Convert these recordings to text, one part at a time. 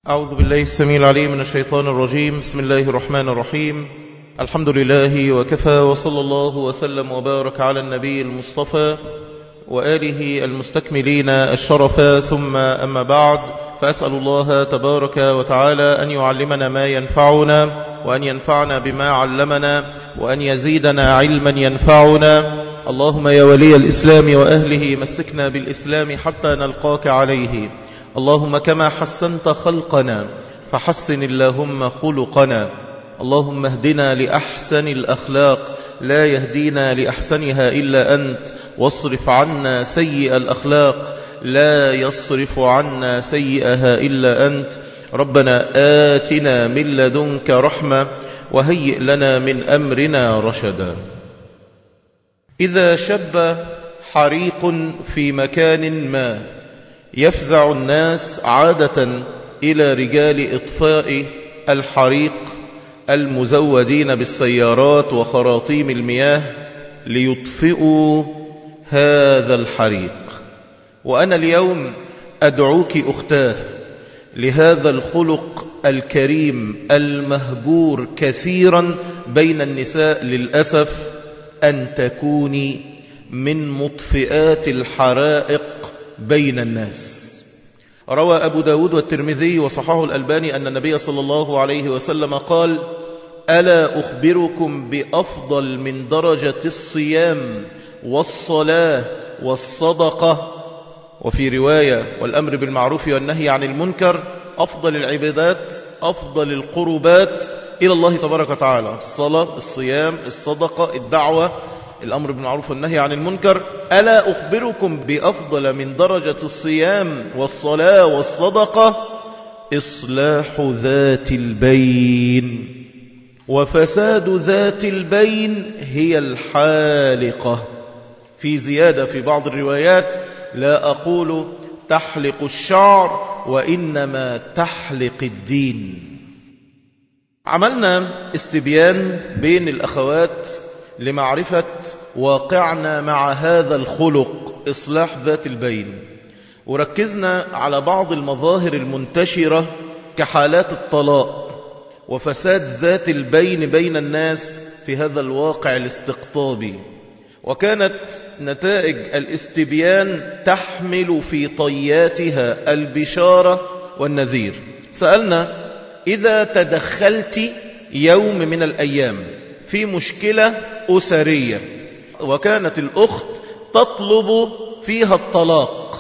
أعوذ بالله السميع العليم من الشيطان الرجيم بسم الله الرحمن الرحيم الحمد لله وكفى وصلى الله وسلم وبارك على النبي المصطفى وآله المستكملين الشرف ثم أما بعد فأسأل الله تبارك وتعالى أن يعلمنا ما ينفعنا وأن ينفعنا بما علمنا وأن يزيدنا علما ينفعنا اللهم يا ولي الإسلام وأهله مسكنا بالإسلام حتى نلقاك عليه اللهم كما حسنت خلقنا فحسن اللهم خلقنا اللهم اهدنا لأحسن الأخلاق لا يهدينا لأحسنها إلا أنت واصرف عنا سيء الأخلاق لا يصرف عنا سيئها إلا أنت ربنا آتنا من لدنك رحمة وهيئ لنا من أمرنا رشدا إذا شب حريق في مكان ما يفزع الناس عادة إلى رجال إطفاء الحريق المزودين بالسيارات وخراطيم المياه ليطفئوا هذا الحريق وأنا اليوم أدعوك أختاه لهذا الخلق الكريم المهجور كثيرا بين النساء للأسف أن تكوني من مطفئات الحرائق بين الناس روى أبو داود والترمذي وصححه الألباني أن النبي صلى الله عليه وسلم قال ألا أخبركم بأفضل من درجة الصيام والصلاة والصدقة وفي رواية والأمر بالمعروف والنهي عن المنكر أفضل العبادات أفضل القربات إلى الله تبارك وتعالى الصلاة الصيام الصدقة الدعوة الأمر بالمعروف والنهي عن المنكر ألا أخبركم بأفضل من درجة الصيام والصلاة والصدقة إصلاح ذات البين وفساد ذات البين هي الحالقة في زيادة في بعض الروايات لا أقول تحلق الشعر وإنما تحلق الدين عملنا استبيان بين الأخوات لمعرفة واقعنا مع هذا الخلق إصلاح ذات البين وركزنا على بعض المظاهر المنتشرة كحالات الطلاق وفساد ذات البين بين الناس في هذا الواقع الاستقطابي وكانت نتائج الاستبيان تحمل في طياتها البشارة والنذير سألنا إذا تدخلت يوم من الأيام في مشكلة أسرية وكانت الأخت تطلب فيها الطلاق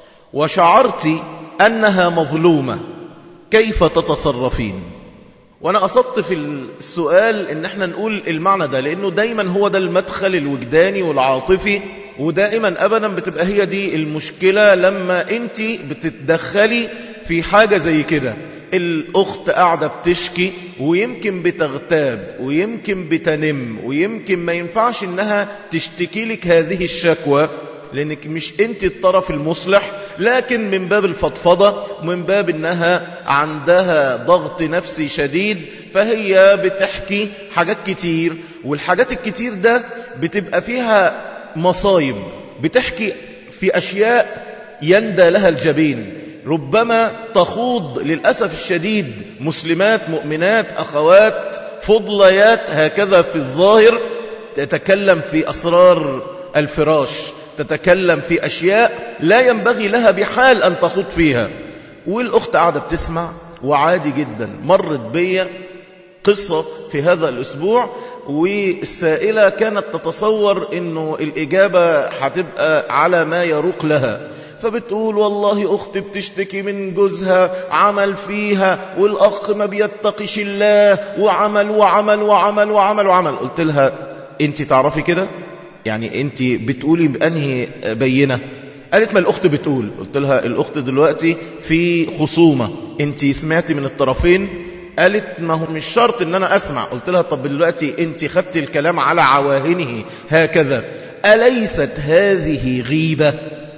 وشعرت أنها مظلومة كيف تتصرفين وأنا قصدت في السؤال إن احنا نقول المعنى ده لأنه دايما هو ده المدخل الوجداني والعاطفي ودائما أبدا بتبقى هي دي المشكلة لما أنت بتتدخلي في حاجة زي كده الأخت قاعدة بتشكي ويمكن بتغتاب ويمكن بتنم ويمكن ما ينفعش إنها تشتكي لك هذه الشكوى لأنك مش أنت الطرف المصلح لكن من باب الفضفضة ومن باب أنها عندها ضغط نفسي شديد فهي بتحكي حاجات كتير والحاجات الكتير ده بتبقى فيها مصايب بتحكي في أشياء يندى لها الجبين ربما تخوض للأسف الشديد مسلمات مؤمنات أخوات فضليات هكذا في الظاهر تتكلم في أسرار الفراش تتكلم في أشياء لا ينبغي لها بحال أن تخوض فيها والأخت قاعدة بتسمع وعادي جدا مرت بي قصة في هذا الأسبوع والسائلة كانت تتصور أنه الإجابة هتبقى على ما يروق لها فبتقول والله أختي بتشتكي من جوزها عمل فيها والأخ ما بيتقش الله وعمل وعمل وعمل وعمل وعمل قلت لها أنت تعرفي كده يعني أنت بتقولي بأنهي بينة قالت ما الأخت بتقول قلت لها الأخت دلوقتي في خصومة أنت سمعتي من الطرفين قالت ما هو مش شرط ان انا اسمع قلت لها طب دلوقتي انت خدت الكلام على عواهنه هكذا أليست هذه غيبة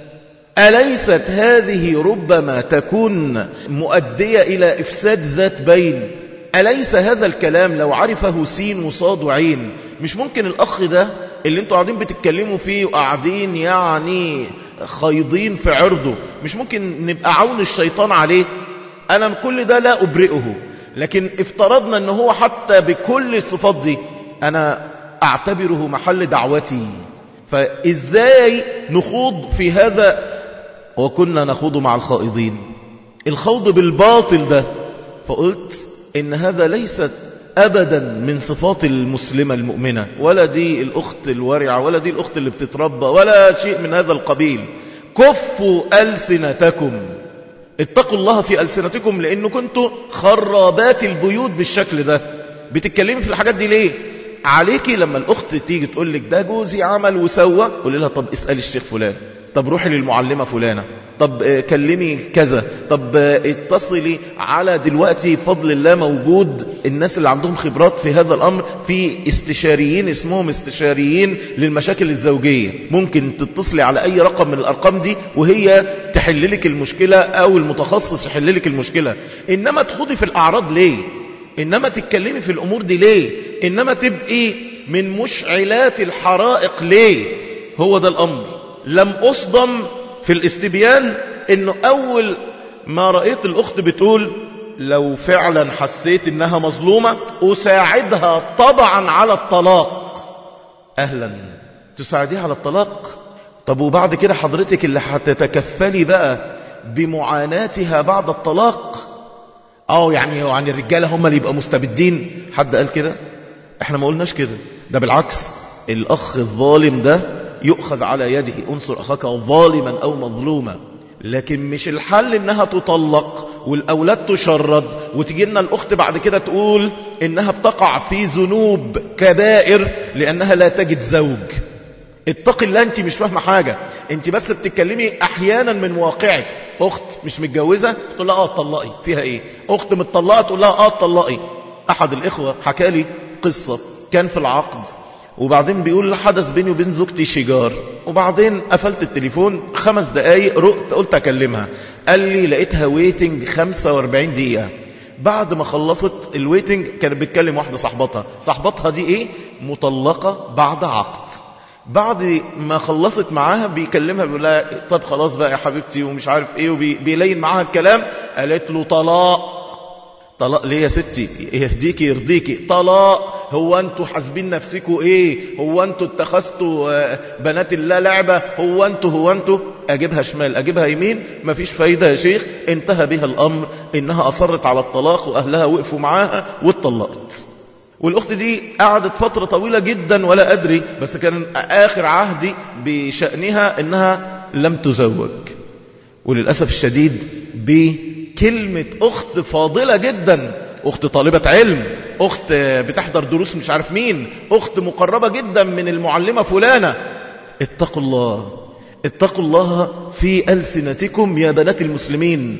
أليست هذه ربما تكون مؤدية إلى إفساد ذات بين أليس هذا الكلام لو عرفه سين وصاد وعين مش ممكن الأخ ده اللي انتوا قاعدين بتتكلموا فيه وقاعدين يعني خيضين في عرضه مش ممكن نبقى عون الشيطان عليه أنا كل ده لا أبرئه لكن افترضنا أنه هو حتى بكل الصفات دي أنا أعتبره محل دعوتي فإزاي نخوض في هذا وكنا نخوض مع الخائضين الخوض بالباطل ده فقلت إن هذا ليست أبدا من صفات المسلمة المؤمنة ولا دي الأخت الورعة ولا دي الأخت اللي بتتربى ولا شيء من هذا القبيل كفوا ألسنتكم اتقوا الله في ألسنتكم لأنه كنتوا خرابات البيوت بالشكل ده بتتكلمي في الحاجات دي ليه عليكي لما الأخت تيجي تقول لك ده جوزي عمل وسوى قولي لها طب اسألي الشيخ فلان طب روحي للمعلمة فلانة طب كلمي كذا طب اتصلي على دلوقتي فضل الله موجود الناس اللي عندهم خبرات في هذا الأمر في استشاريين اسمهم استشاريين للمشاكل الزوجية ممكن تتصلي على أي رقم من الأرقام دي وهي تحل لك المشكلة أو المتخصص يحل لك المشكلة إنما تخوضي في الأعراض ليه إنما تتكلمي في الأمور دي ليه إنما تبقي من مشعلات الحرائق ليه هو ده الأمر لم أصدم في الاستبيان انه اول ما رأيت الاخت بتقول لو فعلا حسيت انها مظلومة اساعدها طبعا على الطلاق اهلا تساعديها على الطلاق طب وبعد كده حضرتك اللي هتتكفلي بقى بمعاناتها بعد الطلاق اه يعني يعني الرجاله هم اللي يبقى مستبدين حد قال كده احنا ما قلناش كده ده بالعكس الاخ الظالم ده يؤخذ على يده انصر أخاك ظالما أو مظلوما لكن مش الحل إنها تطلق والأولاد تشرد وتجي لنا الأخت بعد كده تقول إنها بتقع في ذنوب كبائر لأنها لا تجد زوج اتق الله انت مش فاهمه حاجة انت بس بتتكلمي احيانا من واقعك اخت مش متجوزة تقول لها اه اتطلقي فيها ايه اخت متطلقة تقول لها اه اتطلقي احد الاخوة حكى لي قصة كان في العقد وبعدين بيقول حدث بيني وبين زوجتي شجار وبعدين قفلت التليفون خمس دقايق رقت قلت أكلمها قال لي لقيتها ويتنج 45 دقيقة بعد ما خلصت الويتنج كانت بتكلم واحدة صاحبتها صاحبتها دي ايه مطلقة بعد عقد بعد ما خلصت معاها بيكلمها بيقول لها طب خلاص بقى يا حبيبتي ومش عارف ايه وبيلين معاها الكلام قالت له طلاق طلاق ليه يا ستي يهديكي يرضيكي طلاق هو انتوا حاسبين نفسكوا ايه هو انتوا اتخذتوا بنات الله لعبة هو انتوا هو انتوا اجيبها شمال اجيبها يمين مفيش فايدة يا شيخ انتهى بها الامر انها اصرت على الطلاق واهلها وقفوا معاها واتطلقت والاخت دي قعدت فترة طويلة جدا ولا ادري بس كان اخر عهدي بشأنها انها لم تزوج وللأسف الشديد بكلمة أخت فاضلة جدا أخت طالبة علم أخت بتحضر دروس مش عارف مين أخت مقربة جدا من المعلمة فلانة اتقوا الله اتقوا الله في ألسنتكم يا بنات المسلمين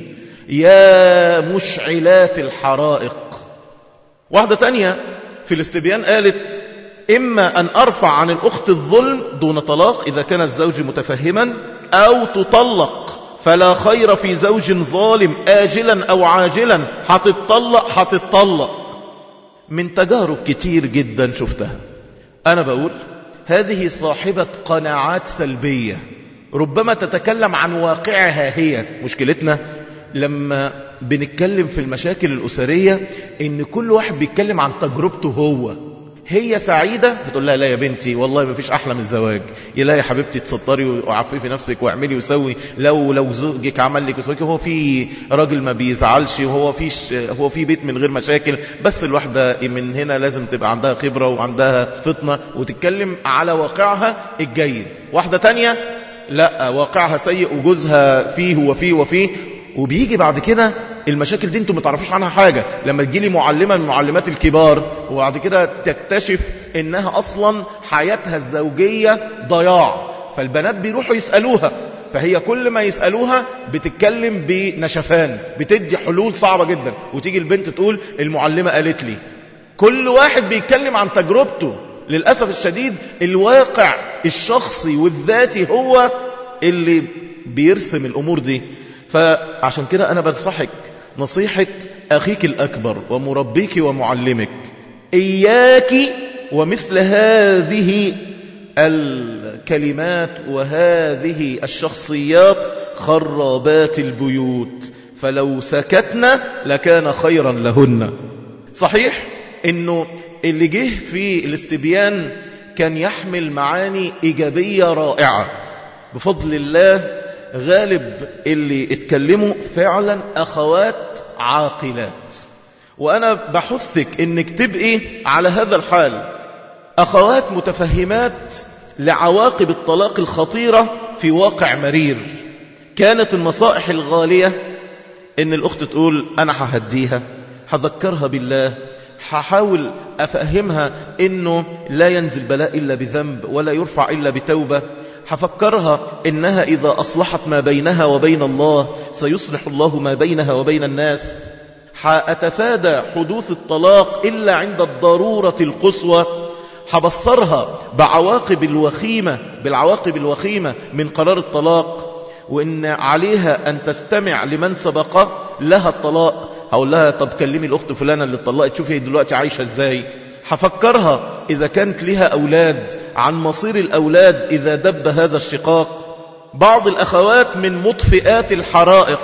يا مشعلات الحرائق واحدة تانية في الاستبيان قالت إما أن أرفع عن الأخت الظلم دون طلاق إذا كان الزوج متفهما أو تطلق فلا خير في زوج ظالم آجلا أو عاجلا هتتطلق هتتطلق من تجارب كتير جدا شفتها أنا بقول هذه صاحبة قناعات سلبية ربما تتكلم عن واقعها هي مشكلتنا لما بنتكلم في المشاكل الأسرية إن كل واحد بيتكلم عن تجربته هو هي سعيدة فتقول لها لا يا بنتي والله ما فيش أحلى من الزواج يا لا يا حبيبتي تسطري وعففي نفسك واعملي وسوي لو لو زوجك عمل لك وسوي هو في راجل ما بيزعلش وهو فيش هو في بيت من غير مشاكل بس الواحدة من هنا لازم تبقى عندها خبرة وعندها فطنة وتتكلم على واقعها الجيد واحدة تانية لا واقعها سيء وجوزها فيه وفيه وفيه وبيجي بعد كده المشاكل دي انتم ما تعرفوش عنها حاجة لما تجيلي معلمة من معلمات الكبار وبعد كده تكتشف انها اصلا حياتها الزوجية ضياع فالبنات بيروحوا يسألوها فهي كل ما يسألوها بتتكلم بنشفان بتدي حلول صعبة جدا وتيجي البنت تقول المعلمة قالت لي كل واحد بيتكلم عن تجربته للأسف الشديد الواقع الشخصي والذاتي هو اللي بيرسم الأمور دي فعشان كده أنا بنصحك نصيحة أخيك الأكبر ومربيك ومعلمك إياك ومثل هذه الكلمات وهذه الشخصيات خرابات البيوت فلو سكتنا لكان خيرا لهن صحيح انه اللي جه في الاستبيان كان يحمل معاني إيجابية رائعة بفضل الله غالب اللي اتكلموا فعلا أخوات عاقلات وأنا بحثك إنك تبقي على هذا الحال أخوات متفهمات لعواقب الطلاق الخطيرة في واقع مرير كانت النصائح الغالية إن الأخت تقول أنا ههديها هذكرها بالله هحاول أفهمها إنه لا ينزل بلاء إلا بذنب ولا يرفع إلا بتوبة هفكرها إنها إذا أصلحت ما بينها وبين الله سيصلح الله ما بينها وبين الناس حأتفادى حدوث الطلاق إلا عند الضرورة القصوى حبصرها بعواقب الوخيمة بالعواقب الوخيمة من قرار الطلاق وإن عليها أن تستمع لمن سبق لها الطلاق هقول لها طب كلمي الأخت فلانة اللي اتطلقت شوفي دلوقتي عايشة ازاي هفكرها إذا كانت لها أولاد عن مصير الأولاد إذا دب هذا الشقاق بعض الأخوات من مطفئات الحرائق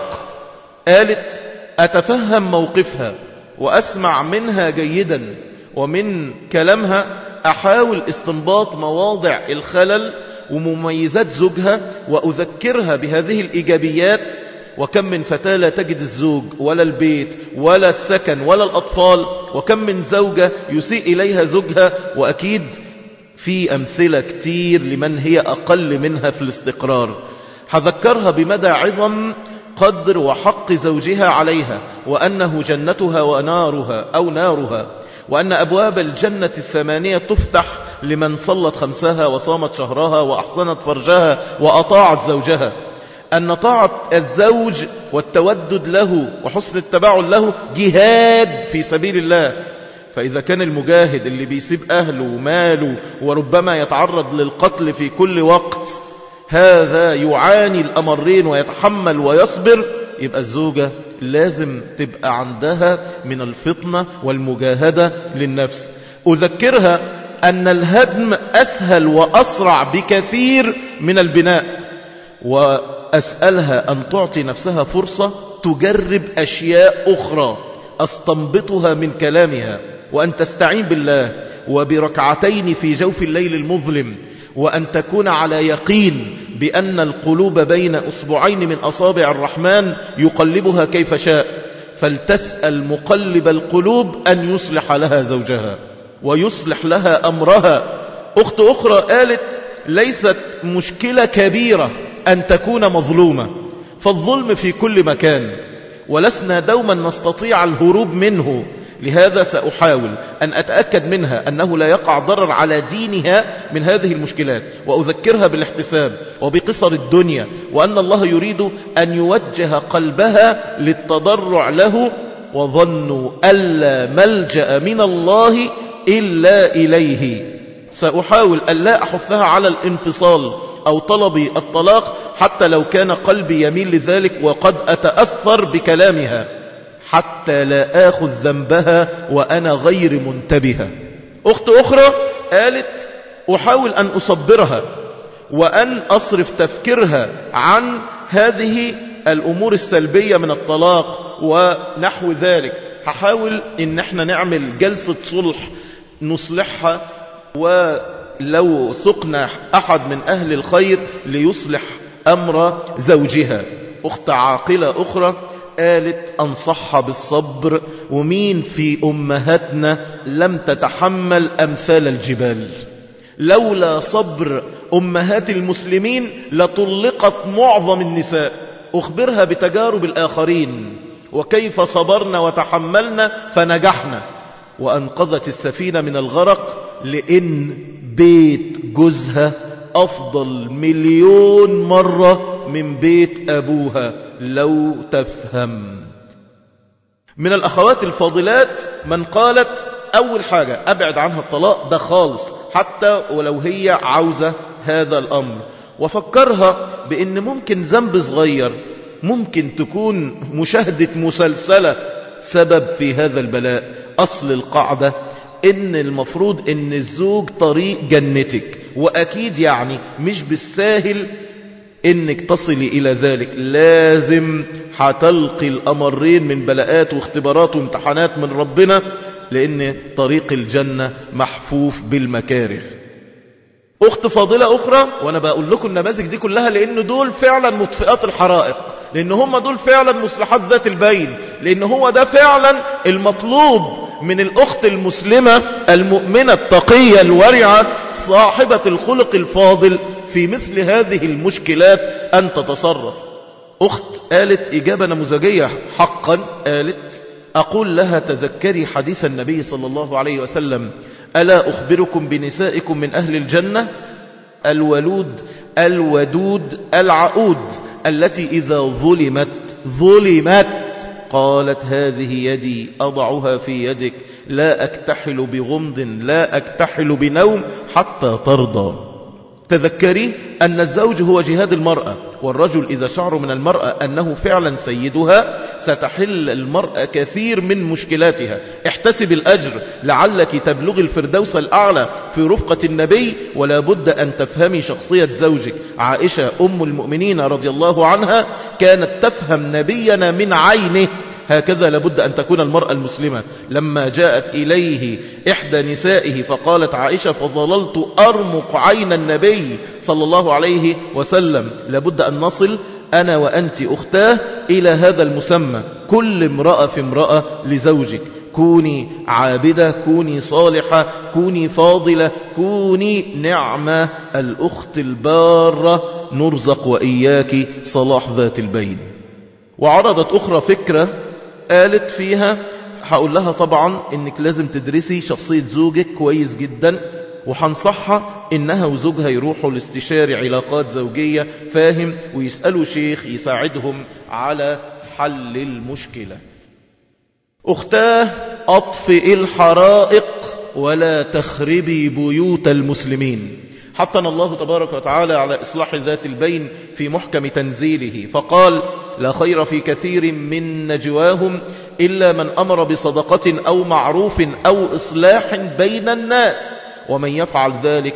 قالت أتفهم موقفها وأسمع منها جيدا ومن كلامها أحاول استنباط مواضع الخلل ومميزات زوجها وأذكرها بهذه الإيجابيات وكم من فتاة لا تجد الزوج ولا البيت ولا السكن ولا الأطفال وكم من زوجة يسيء إليها زوجها وأكيد في أمثلة كتير لمن هي أقل منها في الاستقرار حذكرها بمدى عظم قدر وحق زوجها عليها وأنه جنتها ونارها أو نارها وأن أبواب الجنة الثمانية تفتح لمن صلت خمسها وصامت شهرها وأحصنت فرجها وأطاعت زوجها أن طاعة الزوج والتودد له وحسن التباع له جهاد في سبيل الله فإذا كان المجاهد اللي بيسيب أهله وماله وربما يتعرض للقتل في كل وقت هذا يعاني الأمرين ويتحمل ويصبر يبقى الزوجة لازم تبقى عندها من الفطنة والمجاهدة للنفس أذكرها أن الهدم أسهل وأسرع بكثير من البناء وأسألها أن تعطي نفسها فرصة تجرب أشياء أخرى أستنبطها من كلامها وأن تستعين بالله وبركعتين في جوف الليل المظلم وأن تكون على يقين بأن القلوب بين أصبعين من أصابع الرحمن يقلبها كيف شاء فلتسأل مقلب القلوب أن يصلح لها زوجها ويصلح لها أمرها أخت أخرى قالت ليست مشكلة كبيرة أن تكون مظلومة فالظلم في كل مكان ولسنا دوما نستطيع الهروب منه لهذا سأحاول أن أتأكد منها أنه لا يقع ضرر على دينها من هذه المشكلات وأذكرها بالاحتساب وبقصر الدنيا وأن الله يريد أن يوجه قلبها للتضرع له وظنوا ألا ملجأ من الله إلا إليه سأحاول أن لا أحثها على الانفصال أو طلب الطلاق حتى لو كان قلبي يميل لذلك وقد أتأثر بكلامها حتى لا آخذ ذنبها وأنا غير منتبهة أخت أخرى قالت أحاول أن أصبرها وأن أصرف تفكيرها عن هذه الأمور السلبية من الطلاق ونحو ذلك هحاول ان احنا نعمل جلسة صلح نصلحها ولو سقنا أحد من أهل الخير ليصلح أمر زوجها أخت عاقلة أخرى قالت أنصحها بالصبر ومين في أمهاتنا لم تتحمل أمثال الجبال لولا صبر أمهات المسلمين لطلقت معظم النساء أخبرها بتجارب الآخرين وكيف صبرنا وتحملنا فنجحنا وأنقذت السفينة من الغرق لأن بيت جوزها أفضل مليون مرة من بيت أبوها لو تفهم من الأخوات الفاضلات من قالت أول حاجة أبعد عنها الطلاق ده خالص حتى ولو هي عاوزة هذا الأمر وفكرها بأن ممكن ذنب صغير ممكن تكون مشاهدة مسلسلة سبب في هذا البلاء أصل القاعدة إن المفروض إن الزوج طريق جنتك وأكيد يعني مش بالساهل انك تصلي الى ذلك لازم هتلقي الامرين من بلاءات واختبارات وامتحانات من ربنا لان طريق الجنة محفوف بالمكاره اخت فاضلة اخرى وانا بقول لكم النماذج دي كلها لان دول فعلا مطفئات الحرائق لان هم دول فعلا مصلحات ذات البين لان هو ده فعلا المطلوب من الأخت المسلمة المؤمنة التقية الورعة صاحبة الخلق الفاضل في مثل هذه المشكلات أن تتصرف أخت قالت إجابة نموذجية حقا قالت أقول لها تذكري حديث النبي صلى الله عليه وسلم ألا أخبركم بنسائكم من أهل الجنة الولود الودود العقود التي إذا ظلمت ظلمت قالت هذه يدي أضعها في يدك لا أكتحل بغمض لا أكتحل بنوم حتى ترضى تذكري أن الزوج هو جهاد المرأة والرجل إذا شعر من المرأة أنه فعلا سيدها ستحل المرأة كثير من مشكلاتها احتسب الأجر لعلك تبلغ الفردوس الأعلى في رفقة النبي ولا بد أن تفهمي شخصية زوجك عائشة أم المؤمنين رضي الله عنها كانت تفهم نبينا من عينه هكذا لابد أن تكون المرأة المسلمة لما جاءت إليه إحدى نسائه فقالت عائشة فظللت أرمق عين النبي صلى الله عليه وسلم لابد أن نصل أنا وأنت أختاه إلى هذا المسمى كل امرأة في امرأة لزوجك كوني عابدة كوني صالحة كوني فاضلة كوني نعمة الأخت البارة نرزق وإياك صلاح ذات البين وعرضت أخرى فكرة قالت فيها هقول لها طبعا انك لازم تدرسي شخصية زوجك كويس جدا وهنصحها انها وزوجها يروحوا لاستشاري علاقات زوجية فاهم ويسألوا شيخ يساعدهم على حل المشكلة اختاه اطفئ الحرائق ولا تخربي بيوت المسلمين حثنا الله تبارك وتعالى على إصلاح ذات البين في محكم تنزيله فقال لا خير في كثير من نجواهم إلا من أمر بصدقة أو معروف أو إصلاح بين الناس ومن يفعل ذلك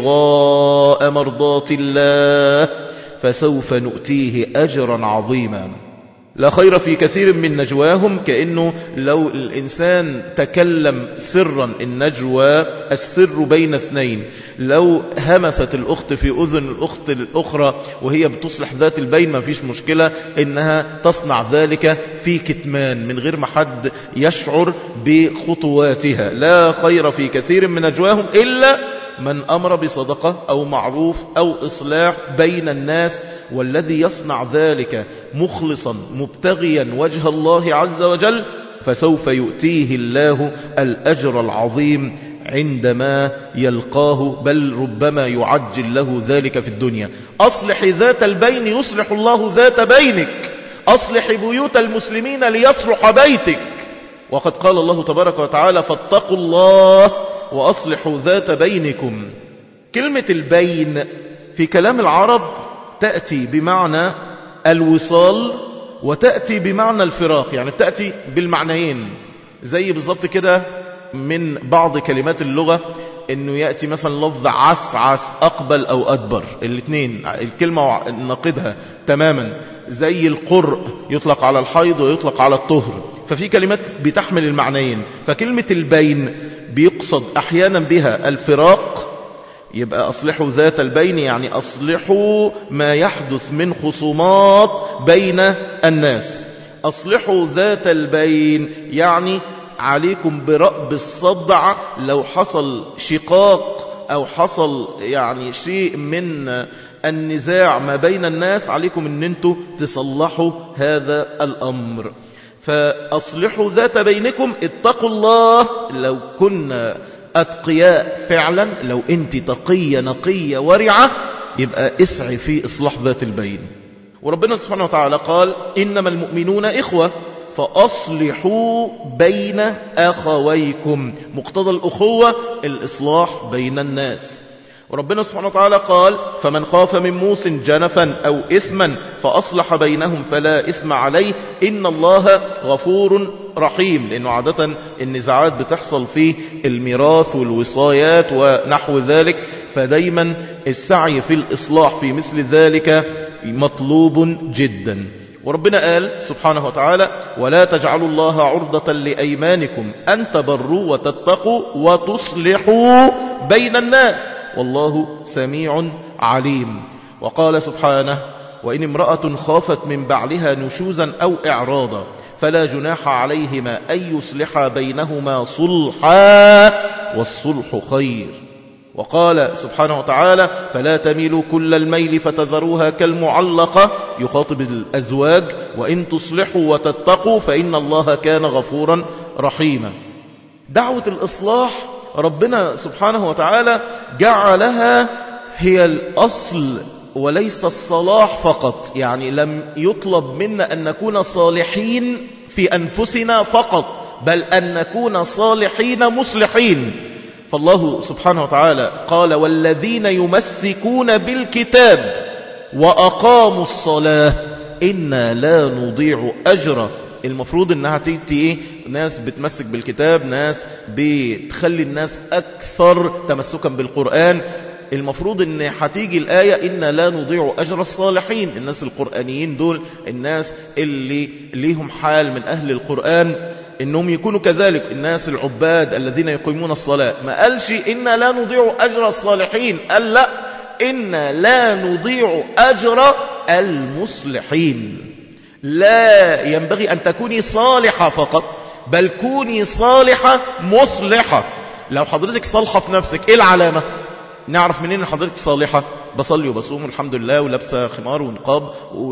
ابتغاء مرضات الله فسوف نؤتيه أجرا عظيما لا خير في كثير من نجواهم كأنه لو الإنسان تكلم سرا النجوى السر بين اثنين لو همست الأخت في أذن الأخت الأخرى وهي بتصلح ذات البين ما فيش مشكلة إنها تصنع ذلك في كتمان من غير ما حد يشعر بخطواتها لا خير في كثير من نجواهم إلا من أمر بصدقة أو معروف أو إصلاح بين الناس والذي يصنع ذلك مخلصا مبتغيا وجه الله عز وجل فسوف يؤتيه الله الأجر العظيم عندما يلقاه بل ربما يعجل له ذلك في الدنيا أصلح ذات البين يصلح الله ذات بينك أصلح بيوت المسلمين ليصلح بيتك وقد قال الله تبارك وتعالى فاتقوا الله وأصلحوا ذات بينكم كلمة البين في كلام العرب تأتي بمعنى الوصال وتأتي بمعنى الفراق يعني تأتي بالمعنيين زي بالضبط كده من بعض كلمات اللغة انه يأتي مثلا لفظ عس عس اقبل او ادبر الاثنين الكلمة نقدها تماما زي القرء يطلق على الحيض ويطلق على الطهر ففي كلمات بتحمل المعنيين فكلمة البين بيقصد احيانا بها الفراق يبقى أصلحوا ذات البين يعني أصلحوا ما يحدث من خصومات بين الناس أصلحوا ذات البين يعني عليكم برأب الصدع لو حصل شقاق أو حصل يعني شيء من النزاع ما بين الناس عليكم أن انتوا تصلحوا هذا الأمر فأصلحوا ذات بينكم اتقوا الله لو كنا أتقياء فعلا لو أنت تقية نقية ورعة يبقى اسعي في إصلاح ذات البين وربنا سبحانه وتعالى قال إنما المؤمنون إخوة فأصلحوا بين أخويكم مقتضى الأخوة الإصلاح بين الناس وربنا سبحانه وتعالى قال فمن خاف من موس جنفا أو إثما فأصلح بينهم فلا إثم عليه إن الله غفور رحيم لأنه عادة النزاعات بتحصل في الميراث والوصايات ونحو ذلك فدايما السعي في الإصلاح في مثل ذلك مطلوب جدا وربنا قال سبحانه وتعالى ولا تجعلوا الله عرضة لأيمانكم أن تبروا وتتقوا وتصلحوا بين الناس والله سميع عليم وقال سبحانه وإن امرأة خافت من بعلها نشوزا أو إعراضا فلا جناح عليهما أن يصلحا بينهما صلحا والصلح خير وقال سبحانه وتعالى فلا تميلوا كل الميل فتذروها كالمعلقة يخاطب الأزواج وإن تصلحوا وتتقوا فإن الله كان غفورا رحيما دعوة الإصلاح ربنا سبحانه وتعالى جعلها هي الأصل وليس الصلاح فقط يعني لم يطلب منا أن نكون صالحين في أنفسنا فقط بل أن نكون صالحين مصلحين فالله سبحانه وتعالى قال والذين يمسكون بالكتاب وأقاموا الصلاة إنا لا نضيع أجر المفروض انها تيجي ايه ناس بتمسك بالكتاب ناس بتخلي الناس اكثر تمسكا بالقرآن المفروض ان هتيجي الآية إن لا نضيع أجر الصالحين الناس القرآنيين دول الناس اللي ليهم حال من أهل القرآن إنهم يكونوا كذلك الناس العباد الذين يقيمون الصلاة ما قالش إن لا نضيع أجر الصالحين قال لا إن لا نضيع أجر المصلحين لا ينبغي أن تكوني صالحة فقط بل كوني صالحة مصلحة لو حضرتك صالحة في نفسك إيه العلامة نعرف منين ان حضرتك صالحة بصلي وبصوم الحمد لله ولابسه خمار ونقاب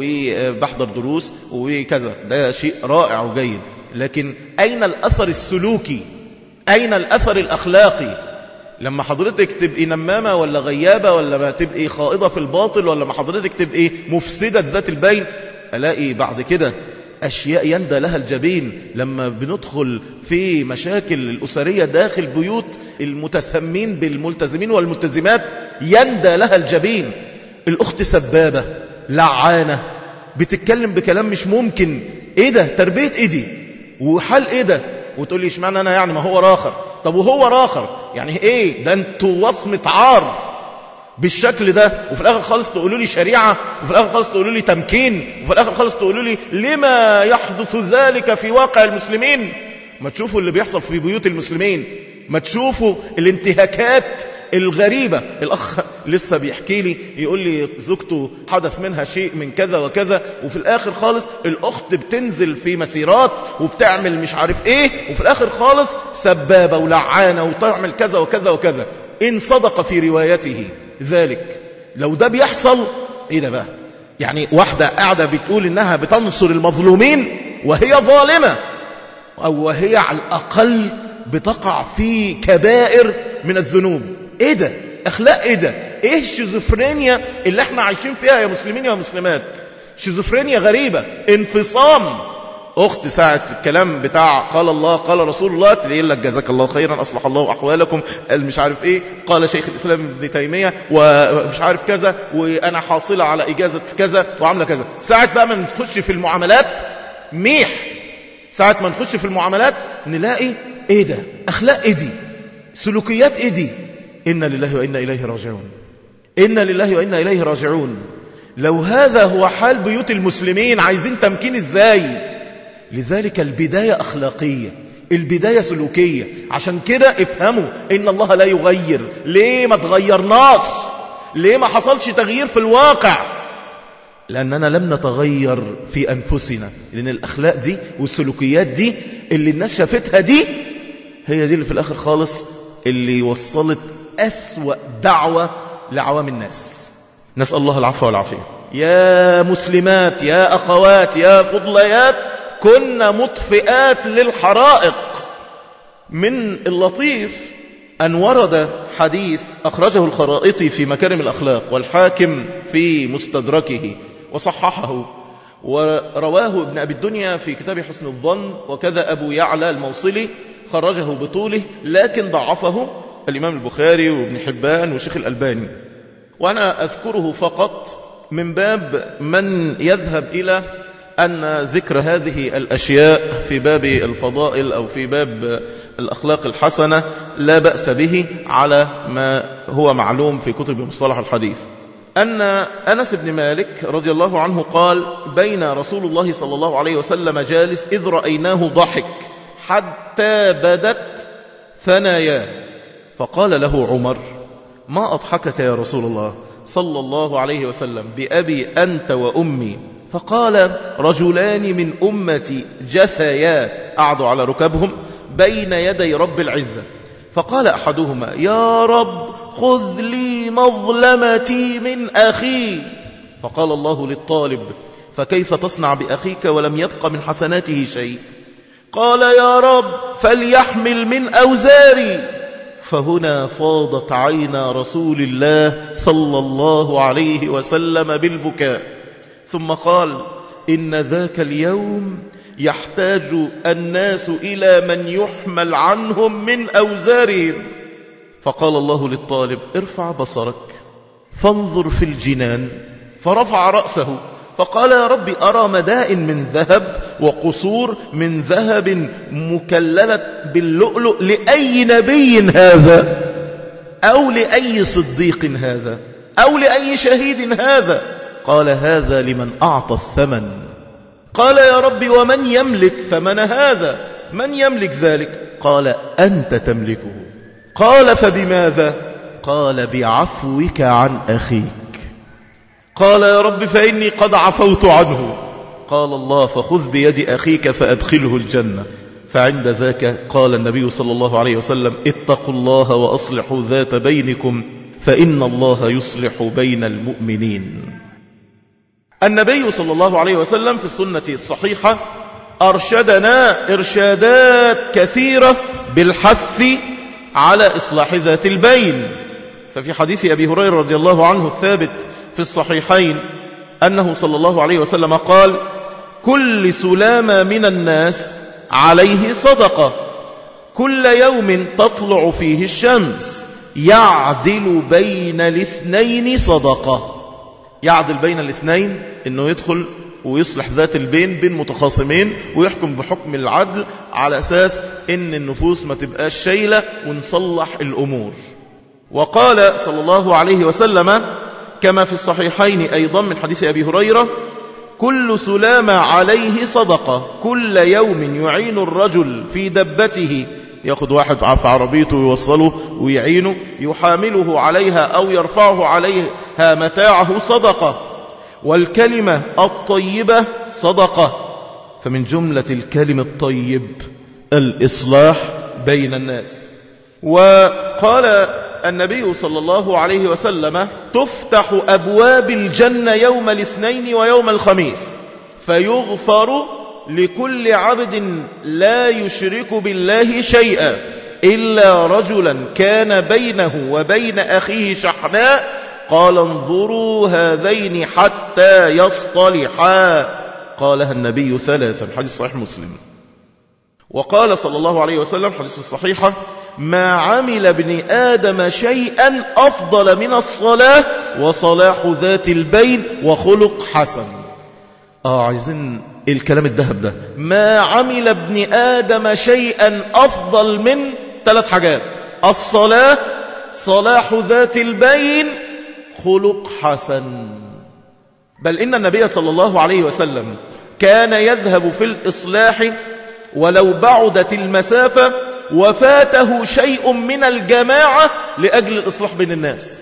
وبحضر دروس وكذا ده شيء رائع وجيد لكن أين الأثر السلوكي أين الأثر الأخلاقي لما حضرتك تبقي نمامة ولا غيابة ولا ما تبقي خائضة في الباطل ولا ما حضرتك تبقي مفسدة ذات البين ألاقي بعد كده أشياء يندى لها الجبين لما بندخل في مشاكل الأسرية داخل بيوت المتسمين بالملتزمين والملتزمات يندى لها الجبين الأخت سبابة لعانة بتتكلم بكلام مش ممكن ايه ده تربية ايه دي وحال ايه ده وتقول لي اشمعنى انا يعني ما هو راخر طب وهو راخر يعني ايه ده انتوا وصمة عار بالشكل ده وفي الاخر خالص تقولوا لي شريعة وفي الاخر خالص تقولوا لي تمكين وفي الاخر خالص تقولوا لي لما يحدث ذلك في واقع المسلمين ما تشوفوا اللي بيحصل في بيوت المسلمين ما تشوفوا الانتهاكات الغريبة الأخ لسه بيحكي لي يقول لي زوجته حدث منها شيء من كذا وكذا وفي الآخر خالص الأخت بتنزل في مسيرات وبتعمل مش عارف إيه وفي الآخر خالص سبابة ولعانة وتعمل كذا وكذا وكذا إن صدق في روايته ذلك لو ده بيحصل إيه ده بقى يعني واحدة قاعدة بتقول إنها بتنصر المظلومين وهي ظالمة أو وهي على الأقل بتقع في كبائر من الذنوب ايه ده اخلاق ايه ده ايه الشيزوفرينيا اللي احنا عايشين فيها يا مسلمين يا مسلمات شيزوفرينيا غريبة انفصام اخت ساعة الكلام بتاع قال الله قال رسول الله تلاقي لك جزاك الله خيرا اصلح الله احوالكم مش عارف ايه قال شيخ الاسلام ابن تيمية ومش عارف كذا وانا حاصلة على اجازة كذا وعاملة كذا ساعة بقى ما نخش في المعاملات ميح ساعة ما نخش في المعاملات نلاقي ايه ده اخلاق ايه دي سلوكيات ايه دي إنا لله وإنا إليه راجعون إنا لله وإنا إليه راجعون لو هذا هو حال بيوت المسلمين عايزين تمكين إزاي لذلك البداية أخلاقية البداية سلوكية عشان كده افهموا إن الله لا يغير ليه ما تغيرناش ليه ما حصلش تغيير في الواقع لأننا لم نتغير في أنفسنا لأن الأخلاق دي والسلوكيات دي اللي الناس شافتها دي هي دي اللي في الآخر خالص اللي وصلت أسوأ دعوة لعوام الناس نسأل الله العفو والعافية يا مسلمات يا أخوات يا فضليات كنا مطفئات للحرائق من اللطيف أن ورد حديث أخرجه الخرائطي في مكارم الأخلاق والحاكم في مستدركه وصححه ورواه ابن أبي الدنيا في كتاب حسن الظن وكذا أبو يعلى الموصلي خرجه بطوله لكن ضعفه الإمام البخاري وابن حبان والشيخ الألباني وأنا أذكره فقط من باب من يذهب إلى أن ذكر هذه الأشياء في باب الفضائل أو في باب الأخلاق الحسنة لا بأس به على ما هو معلوم في كتب مصطلح الحديث أن أنس بن مالك رضي الله عنه قال بين رسول الله صلى الله عليه وسلم جالس إذ رأيناه ضحك حتى بدت ثناياه فقال له عمر ما أضحكك يا رسول الله صلى الله عليه وسلم بأبي أنت وأمي فقال رجلان من أمتي جثيا قعدوا على ركبهم بين يدي رب العزة فقال أحدهما يا رب خذ لي مظلمتي من أخي فقال الله للطالب فكيف تصنع بأخيك ولم يبق من حسناته شيء قال يا رب فليحمل من أوزاري فهنا فاضت عينا رسول الله صلى الله عليه وسلم بالبكاء ثم قال إن ذاك اليوم يحتاج الناس إلى من يحمل عنهم من أوزارهم فقال الله للطالب ارفع بصرك فانظر في الجنان فرفع رأسه فقال يا رب أرى مدائن من ذهب وقصور من ذهب مكللة باللؤلؤ لأي نبي هذا أو لأي صديق هذا أو لأي شهيد هذا قال هذا لمن أعطى الثمن قال يا رب ومن يملك ثمن هذا من يملك ذلك قال أنت تملكه قال فبماذا قال بعفوك عن أخيك قال يا رب فإني قد عفوت عنه قال الله فخذ بيد أخيك فأدخله الجنة فعند ذاك قال النبي صلى الله عليه وسلم اتقوا الله وأصلحوا ذات بينكم فإن الله يصلح بين المؤمنين النبي صلى الله عليه وسلم في السنة الصحيحة أرشدنا إرشادات كثيرة بالحث على إصلاح ذات البين ففي حديث أبي هريرة رضي الله عنه الثابت في الصحيحين أنه صلى الله عليه وسلم قال كل سلامة من الناس عليه صدقة كل يوم تطلع فيه الشمس يعدل بين الاثنين صدقة يعدل بين الاثنين انه يدخل ويصلح ذات البين بين متخاصمين ويحكم بحكم العدل على أساس ان النفوس ما تبقاش شايلة ونصلح الأمور وقال صلى الله عليه وسلم كما في الصحيحين أيضا من حديث أبي هريرة كل سلام عليه صدقة كل يوم يعين الرجل في دبته ياخد واحد في عربيته ويوصله ويعينه يحامله عليها أو يرفعه عليها متاعه صدقة والكلمة الطيبة صدقة فمن جملة الكلم الطيب الإصلاح بين الناس وقال النبي صلى الله عليه وسلم تفتح أبواب الجنة يوم الاثنين ويوم الخميس فيغفر لكل عبد لا يشرك بالله شيئا إلا رجلا كان بينه وبين أخيه شحناء قال انظروا هذين حتى يصطلحا قالها النبي ثلاثا حديث صحيح مسلم وقال صلى الله عليه وسلم حديث الصحيحة ما عمل ابن آدم شيئا أفضل من الصلاة وصلاح ذات البين وخلق حسن آه عايزين الكلام الذهب ده ما عمل ابن آدم شيئا أفضل من ثلاث حاجات الصلاة صلاح ذات البين خلق حسن بل إن النبي صلى الله عليه وسلم كان يذهب في الإصلاح ولو بعدت المسافة وفاته شيء من الجماعة لأجل الإصلاح بين الناس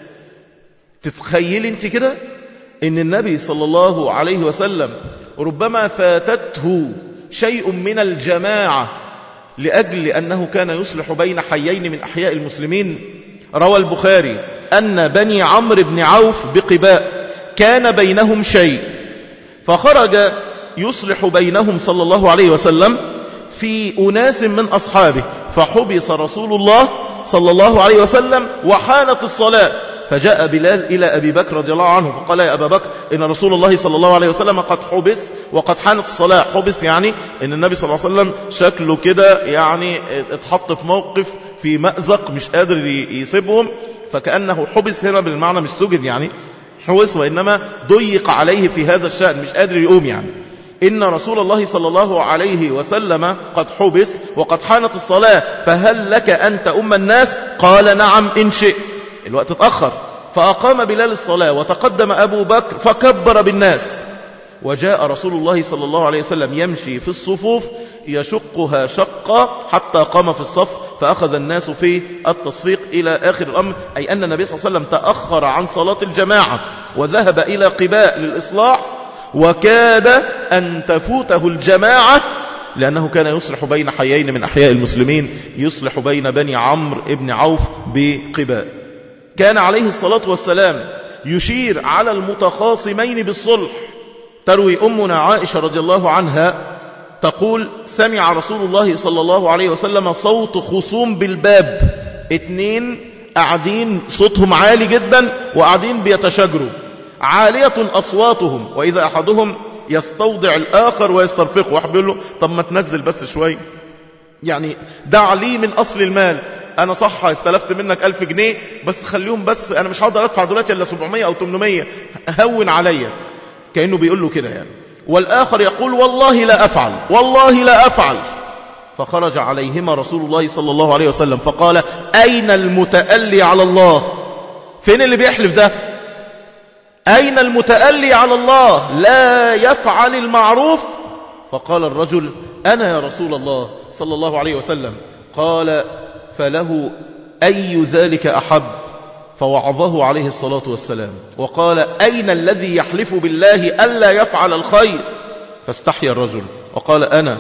تتخيل انت كده ان النبي صلى الله عليه وسلم ربما فاتته شيء من الجماعة لأجل أنه كان يصلح بين حيين من أحياء المسلمين روى البخاري أن بني عمرو بن عوف بقباء كان بينهم شيء فخرج يصلح بينهم صلى الله عليه وسلم في أناس من أصحابه فحبس رسول الله صلى الله عليه وسلم وحانت الصلاة فجاء بلال إلى أبي بكر رضي الله عنه فقال يا أبا بكر إن رسول الله صلى الله عليه وسلم قد حبس وقد حانت الصلاة حبس يعني إن النبي صلى الله عليه وسلم شكله كده يعني اتحط في موقف في مأزق مش قادر يسيبهم فكأنه حبس هنا بالمعنى مش سجن يعني حوس وإنما ضيق عليه في هذا الشأن مش قادر يقوم يعني إن رسول الله صلى الله عليه وسلم قد حبس وقد حانت الصلاة فهل لك أن تأم الناس قال نعم إن شئت الوقت اتأخر فأقام بلال الصلاة وتقدم أبو بكر فكبر بالناس وجاء رسول الله صلى الله عليه وسلم يمشي في الصفوف يشقها شقا حتى قام في الصف فأخذ الناس في التصفيق إلى آخر الأمر أي أن النبي صلى الله عليه وسلم تأخر عن صلاة الجماعة وذهب إلى قباء للإصلاح وكاد أن تفوته الجماعة لأنه كان يصلح بين حيين من أحياء المسلمين يصلح بين بني عمرو ابن عوف بقباء كان عليه الصلاة والسلام يشير على المتخاصمين بالصلح تروي أمنا عائشة رضي الله عنها تقول سمع رسول الله صلى الله عليه وسلم صوت خصوم بالباب اتنين قاعدين صوتهم عالي جدا وقاعدين بيتشاجروا عالية أصواتهم وإذا أحدهم يستوضع الآخر ويسترفقه واحد بيقول له طب ما تنزل بس شوي يعني دع لي من أصل المال أنا صح استلفت منك ألف جنيه بس خليهم بس أنا مش هقدر أدفع دلوقتي إلا 700 أو 800 هون عليا كأنه بيقول له كده يعني والآخر يقول والله لا أفعل والله لا أفعل فخرج عليهما رسول الله صلى الله عليه وسلم فقال أين المتألي على الله فين اللي بيحلف ده أين المتألي على الله لا يفعل المعروف فقال الرجل أنا يا رسول الله صلى الله عليه وسلم قال فله أي ذلك أحب فوعظه عليه الصلاة والسلام وقال أين الذي يحلف بالله ألا يفعل الخير فاستحيا الرجل وقال أنا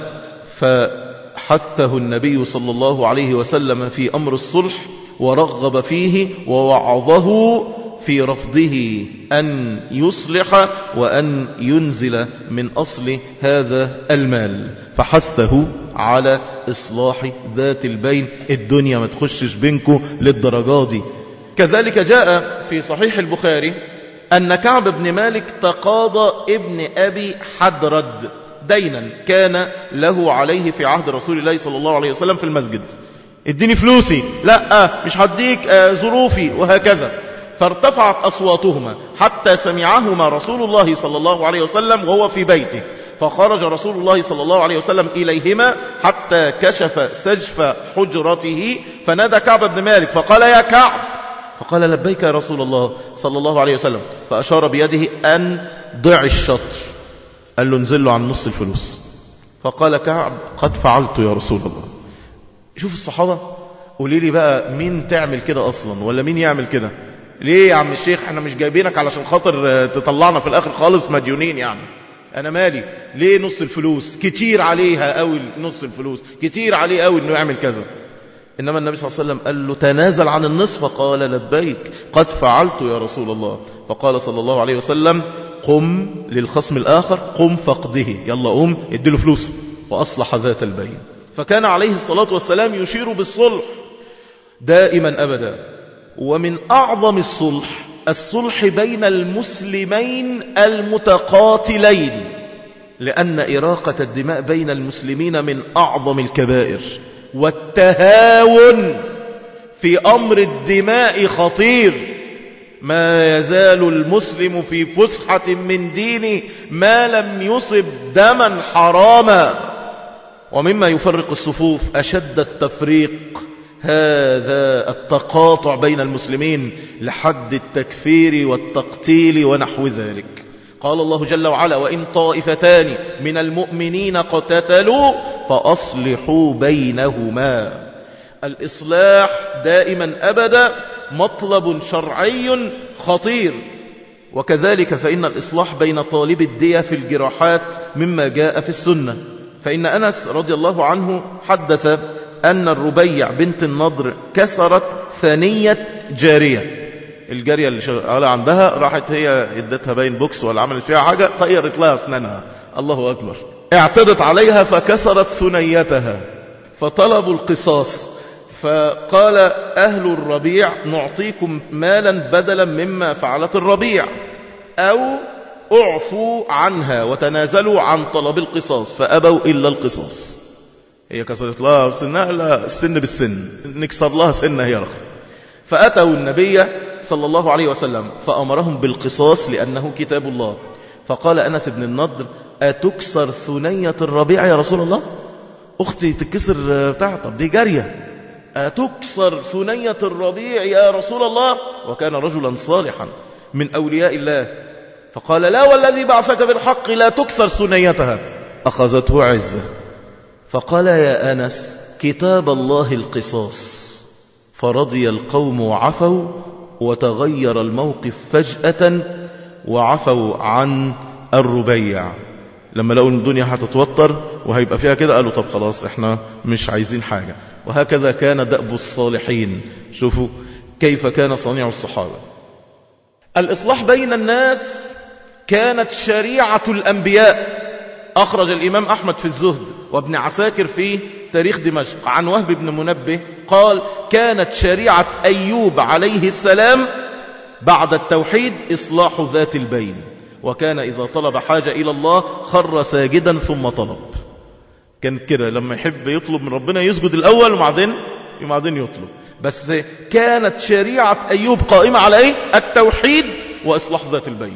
فحثه النبي صلى الله عليه وسلم في أمر الصلح ورغب فيه ووعظه في رفضه أن يصلح وأن ينزل من أصل هذا المال فحثه على إصلاح ذات البين الدنيا ما تخشش بينكم للدرجات دي كذلك جاء في صحيح البخاري أن كعب بن مالك تقاضى ابن أبي حدرد دينا كان له عليه في عهد رسول الله صلى الله عليه وسلم في المسجد اديني فلوسي لا مش هديك ظروفي وهكذا فارتفعت أصواتهما حتى سمعهما رسول الله صلى الله عليه وسلم وهو في بيته فخرج رسول الله صلى الله عليه وسلم إليهما حتى كشف سجف حجرته فنادى كعب بن مالك فقال يا كعب فقال لبيك يا رسول الله صلى الله عليه وسلم فأشار بيده أن ضع الشطر قال له انزل له عن نص الفلوس فقال كعب قد فعلت يا رسول الله شوف الصحابة قولي لي بقى مين تعمل كده أصلا ولا مين يعمل كده ليه يا عم الشيخ احنا مش جايبينك علشان خاطر تطلعنا في الآخر خالص مديونين يعني أنا مالي ليه نص الفلوس كتير عليها قوي نص الفلوس كتير عليه قوي انه يعمل كذا إنما النبي صلى الله عليه وسلم قال له تنازل عن النصف فقال لبيك قد فعلت يا رسول الله فقال صلى الله عليه وسلم قم للخصم الآخر قم فقده يلا قم اديله فلوسه وأصلح ذات البين فكان عليه الصلاة والسلام يشير بالصلح دائما أبدا ومن أعظم الصلح الصلح بين المسلمين المتقاتلين لأن إراقة الدماء بين المسلمين من أعظم الكبائر والتهاون في أمر الدماء خطير ما يزال المسلم في فسحة من دينه ما لم يصب دما حراما ومما يفرق الصفوف أشد التفريق هذا التقاطع بين المسلمين لحد التكفير والتقتيل ونحو ذلك قال الله جل وعلا وإن طائفتان من المؤمنين قتتلوا فأصلحوا بينهما الإصلاح دائما أبدا مطلب شرعي خطير وكذلك فإن الإصلاح بين طالب الدية في الجراحات مما جاء في السنة فإن أنس رضي الله عنه حدث أن الربيع بنت النضر كسرت ثانية جارية الجارية اللي شغالة عندها راحت هي ادتها باين بوكس ولا عملت فيها حاجة طيرت لها أسنانها الله أكبر اعتدت عليها فكسرت ثنيتها فطلبوا القصاص فقال أهل الربيع نعطيكم مالا بدلا مما فعلت الربيع أو اعفوا عنها وتنازلوا عن طلب القصاص فأبوا إلا القصاص هي كسرت لها سنها لا السن بالسن نكسر لها سنة هي رخي فأتوا النبي صلى الله عليه وسلم فأمرهم بالقصاص لأنه كتاب الله فقال أنس بن النضر أتكسر ثنية الربيع يا رسول الله أختي تكسر بتاع طب دي جارية أتكسر ثنية الربيع يا رسول الله وكان رجلا صالحا من أولياء الله فقال لا والذي بعثك بالحق لا تكسر ثنيتها أخذته عزة فقال يا أنس كتاب الله القصاص فرضي القوم وعفوا وتغير الموقف فجأة وعفوا عن الربيع لما لقوا الدنيا هتتوتر وهيبقى فيها كده قالوا طب خلاص احنا مش عايزين حاجة وهكذا كان دأب الصالحين شوفوا كيف كان صنيع الصحابة الإصلاح بين الناس كانت شريعة الأنبياء أخرج الإمام أحمد في الزهد وابن عساكر في تاريخ دمشق عن وهب بن منبه قال كانت شريعة أيوب عليه السلام بعد التوحيد إصلاح ذات البين وكان إذا طلب حاجة إلى الله خر ساجدا ثم طلب كانت كده لما يحب يطلب من ربنا يسجد الأول وبعدين وبعدين يطلب بس كانت شريعة أيوب قائمة على إيه؟ التوحيد وإصلاح ذات البين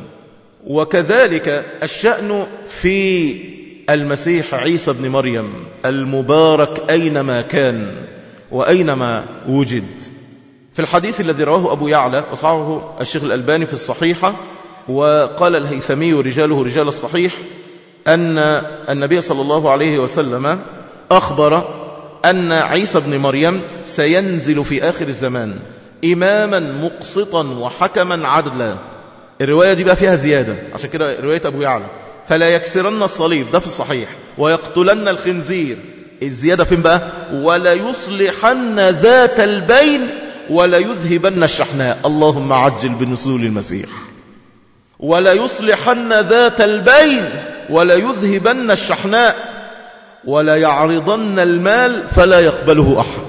وكذلك الشأن في المسيح عيسى بن مريم المبارك أينما كان وأينما وجد في الحديث الذي رواه أبو يعلى وصعه الشيخ الألباني في الصحيحة وقال الهيثمي رجاله رجال الصحيح أن النبي صلى الله عليه وسلم أخبر أن عيسى بن مريم سينزل في آخر الزمان إماما مقسطا وحكما عدلا الرواية دي بقى فيها زيادة عشان كده رواية أبو يعلى فلا يكسرن الصليب ده في الصحيح ويقتلن الخنزير الزيادة فين بقى ولا يصلحن ذات البين ولا يذهبن الشحناء اللهم عجل بنزول المسيح ولا يصلحن ذات البين ولا يذهبن الشحناء ولا يعرضن المال فلا يقبله أحد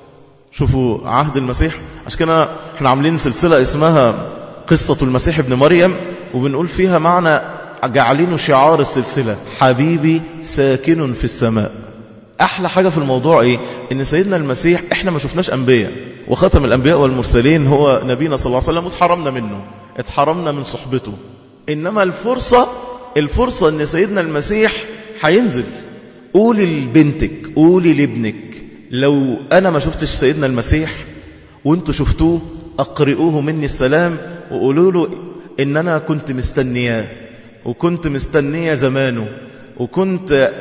شوفوا عهد المسيح عشان كده احنا عاملين سلسلة اسمها قصة المسيح ابن مريم وبنقول فيها معنى جعلينه شعار السلسلة حبيبي ساكن في السماء أحلى حاجة في الموضوع إيه إن سيدنا المسيح إحنا ما شفناش أنبياء وختم الأنبياء والمرسلين هو نبينا صلى الله عليه وسلم واتحرمنا منه اتحرمنا من صحبته إنما الفرصة الفرصة إن سيدنا المسيح هينزل قولي لبنتك قولي لابنك لو أنا ما شفتش سيدنا المسيح وانتوا شفتوه أقرئوه مني السلام وقولوا له إن أنا كنت مستنياه وكنت مستنية زمانه وكنت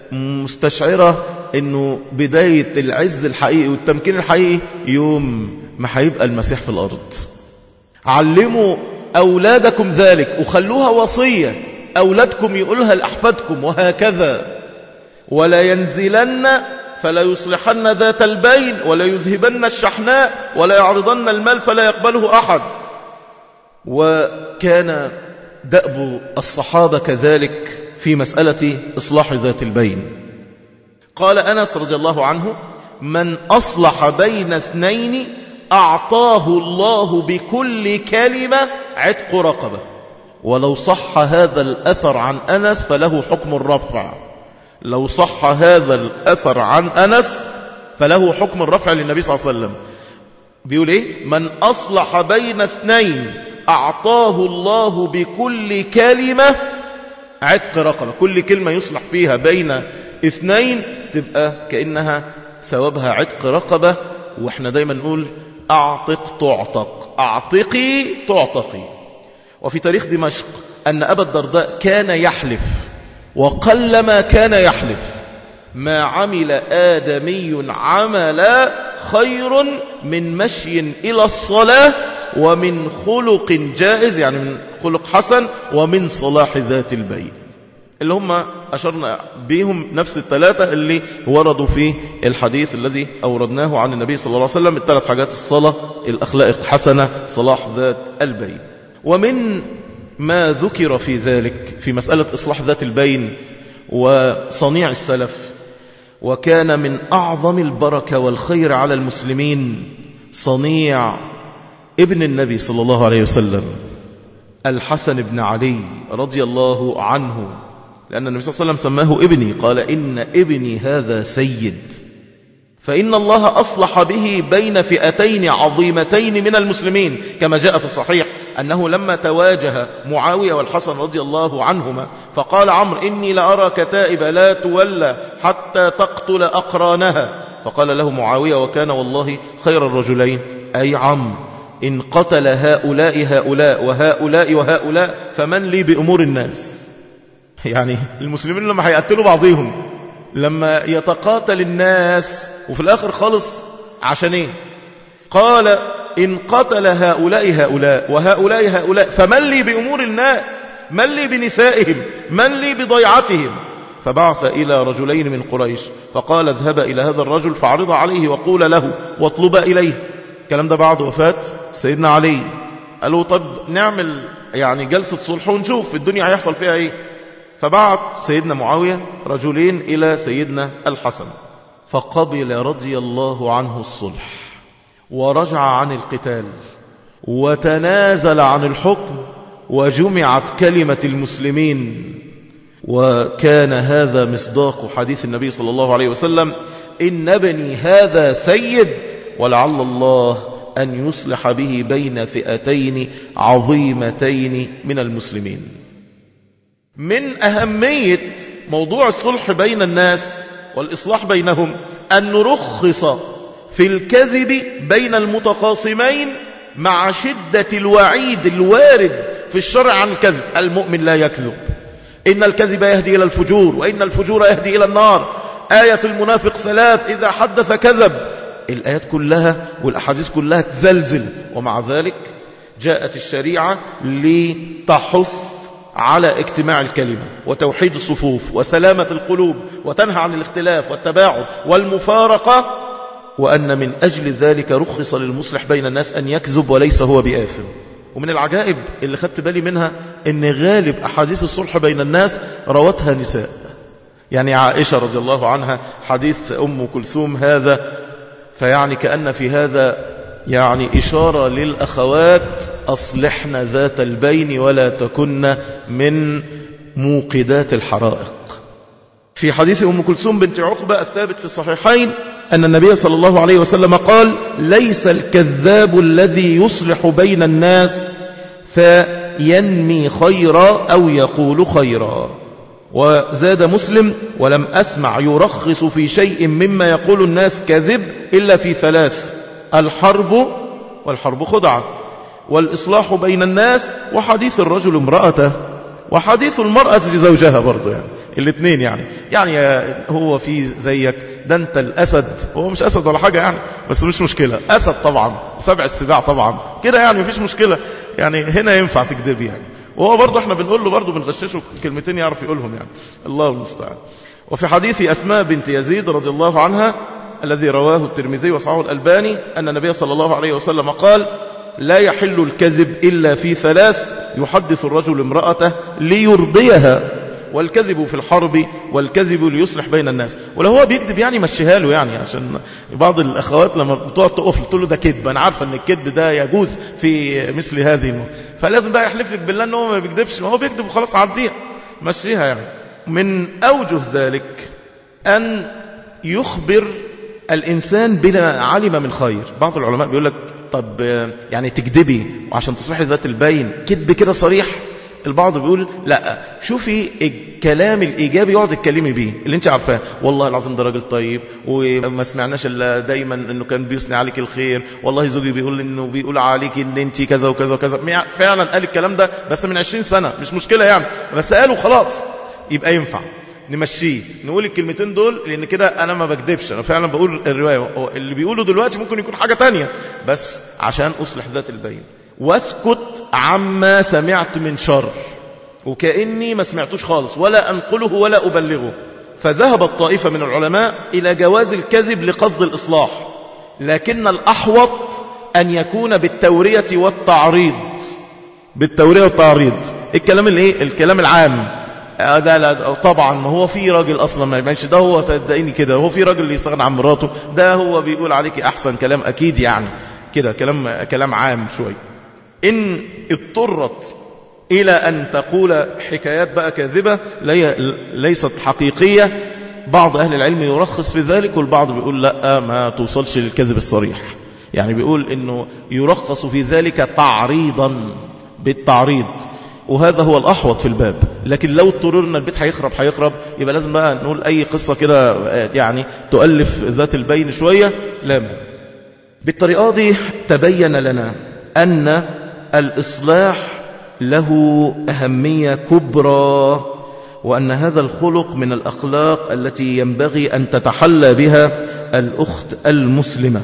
مستشعرة أنه بداية العز الحقيقي والتمكين الحقيقي يوم ما هيبقى المسيح في الأرض علموا أولادكم ذلك وخلوها وصية أولادكم يقولها لأحفادكم وهكذا ولا ينزلن فلا يصلحن ذات البين ولا يذهبن الشحناء ولا يعرضن المال فلا يقبله أحد وكان دأب الصحابة كذلك في مسألة إصلاح ذات البين قال أنس رضي الله عنه من أصلح بين اثنين أعطاه الله بكل كلمة عتق رقبة ولو صح هذا الأثر عن أنس فله حكم الرفع لو صح هذا الأثر عن أنس فله حكم الرفع للنبي صلى الله عليه وسلم بيقول إيه من أصلح بين اثنين أعطاه الله بكل كلمة عتق رقبة كل كلمة يصلح فيها بين اثنين تبقى كأنها ثوابها عتق رقبة واحنا دايما نقول أعتق تعتق أعتقي تعتقي وفي تاريخ دمشق أن أبا الدرداء كان يحلف وقلما كان يحلف ما عمل آدمي عملا خير من مشي إلى الصلاة ومن خلق جائز يعني من خلق حسن ومن صلاح ذات البين اللي هم أشرنا بهم نفس الثلاثة اللي وردوا في الحديث الذي أوردناه عن النبي صلى الله عليه وسلم الثلاث حاجات الصلاة الأخلاق الحسنة صلاح ذات البين ومن ما ذكر في ذلك في مسألة إصلاح ذات البين وصنيع السلف وكان من أعظم البركة والخير على المسلمين صنيع ابن النبي صلى الله عليه وسلم الحسن بن علي رضي الله عنه لأن النبي صلى الله عليه وسلم سماه ابني قال إن ابني هذا سيد فإن الله أصلح به بين فئتين عظيمتين من المسلمين كما جاء في الصحيح أنه لما تواجه معاوية والحسن رضي الله عنهما فقال عمرو إني لأرى كتائب لا تولى حتى تقتل أقرانها فقال له معاوية وكان والله خير الرجلين أي عم إن قتل هؤلاء هؤلاء وهؤلاء وهؤلاء فمن لي بأمور الناس يعني المسلمين لما هيقتلوا بعضهم لما يتقاتل الناس وفي الآخر خالص عشان ايه قال إن قتل هؤلاء هؤلاء وهؤلاء هؤلاء فمن لي بأمور الناس من لي بنسائهم من لي بضيعتهم فبعث إلى رجلين من قريش فقال اذهب إلى هذا الرجل فعرض عليه وقول له واطلب إليه الكلام ده بعد وفاة سيدنا علي قالوا طب نعمل يعني جلسة صلح ونشوف الدنيا هيحصل فيها ايه فبعت سيدنا معاوية رجلين إلى سيدنا الحسن فقبل رضي الله عنه الصلح ورجع عن القتال وتنازل عن الحكم وجمعت كلمة المسلمين وكان هذا مصداق حديث النبي صلى الله عليه وسلم إن ابني هذا سيد ولعل الله أن يصلح به بين فئتين عظيمتين من المسلمين من أهمية موضوع الصلح بين الناس والإصلاح بينهم أن نرخص في الكذب بين المتخاصمين مع شدة الوعيد الوارد في الشرع عن الكذب المؤمن لا يكذب إن الكذب يهدي إلى الفجور وإن الفجور يهدي إلى النار آية المنافق ثلاث إذا حدث كذب الآيات كلها والأحاديث كلها تزلزل ومع ذلك جاءت الشريعة لتحث على اجتماع الكلمة وتوحيد الصفوف وسلامة القلوب وتنهى عن الاختلاف والتباعد والمفارقة وأن من أجل ذلك رخص للمصلح بين الناس أن يكذب وليس هو بآثم ومن العجائب اللي خدت بالي منها أن غالب أحاديث الصلح بين الناس روتها نساء يعني عائشة رضي الله عنها حديث أم كلثوم هذا فيعني كأن في هذا يعني إشارة للأخوات أصلحنا ذات البين ولا تكن من موقدات الحرائق في حديث أم كلثوم بنت عقبة الثابت في الصحيحين أن النبي صلى الله عليه وسلم قال ليس الكذاب الذي يصلح بين الناس فينمي خيرا أو يقول خيرا وزاد مسلم ولم أسمع يرخص في شيء مما يقول الناس كذب إلا في ثلاث الحرب والحرب خدعة والإصلاح بين الناس وحديث الرجل امرأته وحديث المرأة زوجها برضو يعني الاثنين يعني يعني هو في زيك ده انت الأسد هو مش أسد ولا حاجة يعني بس مش مشكلة أسد طبعا سبع السباع طبعا كده يعني مفيش مشكلة يعني هنا ينفع تكذب يعني وهو برضه احنا بنقول له برضه بنغششه كلمتين يعرف يقولهم يعني الله المستعان وفي حديث أسماء بنت يزيد رضي الله عنها الذي رواه الترمذي وصححه الألباني أن النبي صلى الله عليه وسلم قال لا يحل الكذب إلا في ثلاث يحدث الرجل امرأته ليرضيها والكذب في الحرب والكذب ليصلح بين الناس ولو هو بيكذب يعني مشيها له يعني عشان بعض الأخوات لما بتقعد تقف تقول له ده كذب أنا عارفة أن الكذب ده يجوز في مثل هذه الموت. فلازم بقى يحلف لك بالله أنه ما بيكذبش ما هو بيكذب وخلاص عديها مشيها يعني من أوجه ذلك أن يخبر الإنسان بما علم من خير بعض العلماء بيقول لك طب يعني تكذبي وعشان تصلحي ذات البين كذب كده صريح البعض بيقول لا شوفي الكلام الإيجابي يقعد تتكلمي بيه اللي انت عارفاه والله العظيم ده راجل طيب وما سمعناش الا دايما انه كان بيثني عليك الخير والله زوجي بيقول انه بيقول عليك ان انت كذا وكذا وكذا فعلا قال الكلام ده بس من 20 سنة مش مشكلة يعني بس قاله خلاص يبقى ينفع نمشيه نقول الكلمتين دول لان كده انا ما بكذبش انا فعلا بقول الروايه اللي بيقوله دلوقتي ممكن يكون حاجه تانية بس عشان اصلح ذات البين واسكت عما سمعت من شر وكاني ما سمعتوش خالص ولا انقله ولا ابلغه فذهب الطائفه من العلماء الى جواز الكذب لقصد الاصلاح لكن الاحوط ان يكون بالتوريه والتعريض بالتوريه والتعريض الكلام الايه الكلام العام ده لا طبعا ما هو في راجل اصلا ما يبانش ده هو صدقيني كده هو في راجل اللي يستغنى عن مراته ده هو بيقول عليك احسن كلام اكيد يعني كده كلام كلام عام شويه ان اضطرت الى ان تقول حكايات بقى كاذبه ليست حقيقيه بعض اهل العلم يرخص في ذلك والبعض بيقول لا ما توصلش للكذب الصريح يعني بيقول انه يرخص في ذلك تعريضا بالتعريض وهذا هو الأحوط في الباب لكن لو اضطررنا البيت هيخرب هيخرب يبقى لازم بقى نقول أي قصة كده يعني تؤلف ذات البين شوية لا بالطريقة دي تبين لنا أن الإصلاح له أهمية كبرى وأن هذا الخلق من الأخلاق التي ينبغي أن تتحلى بها الأخت المسلمة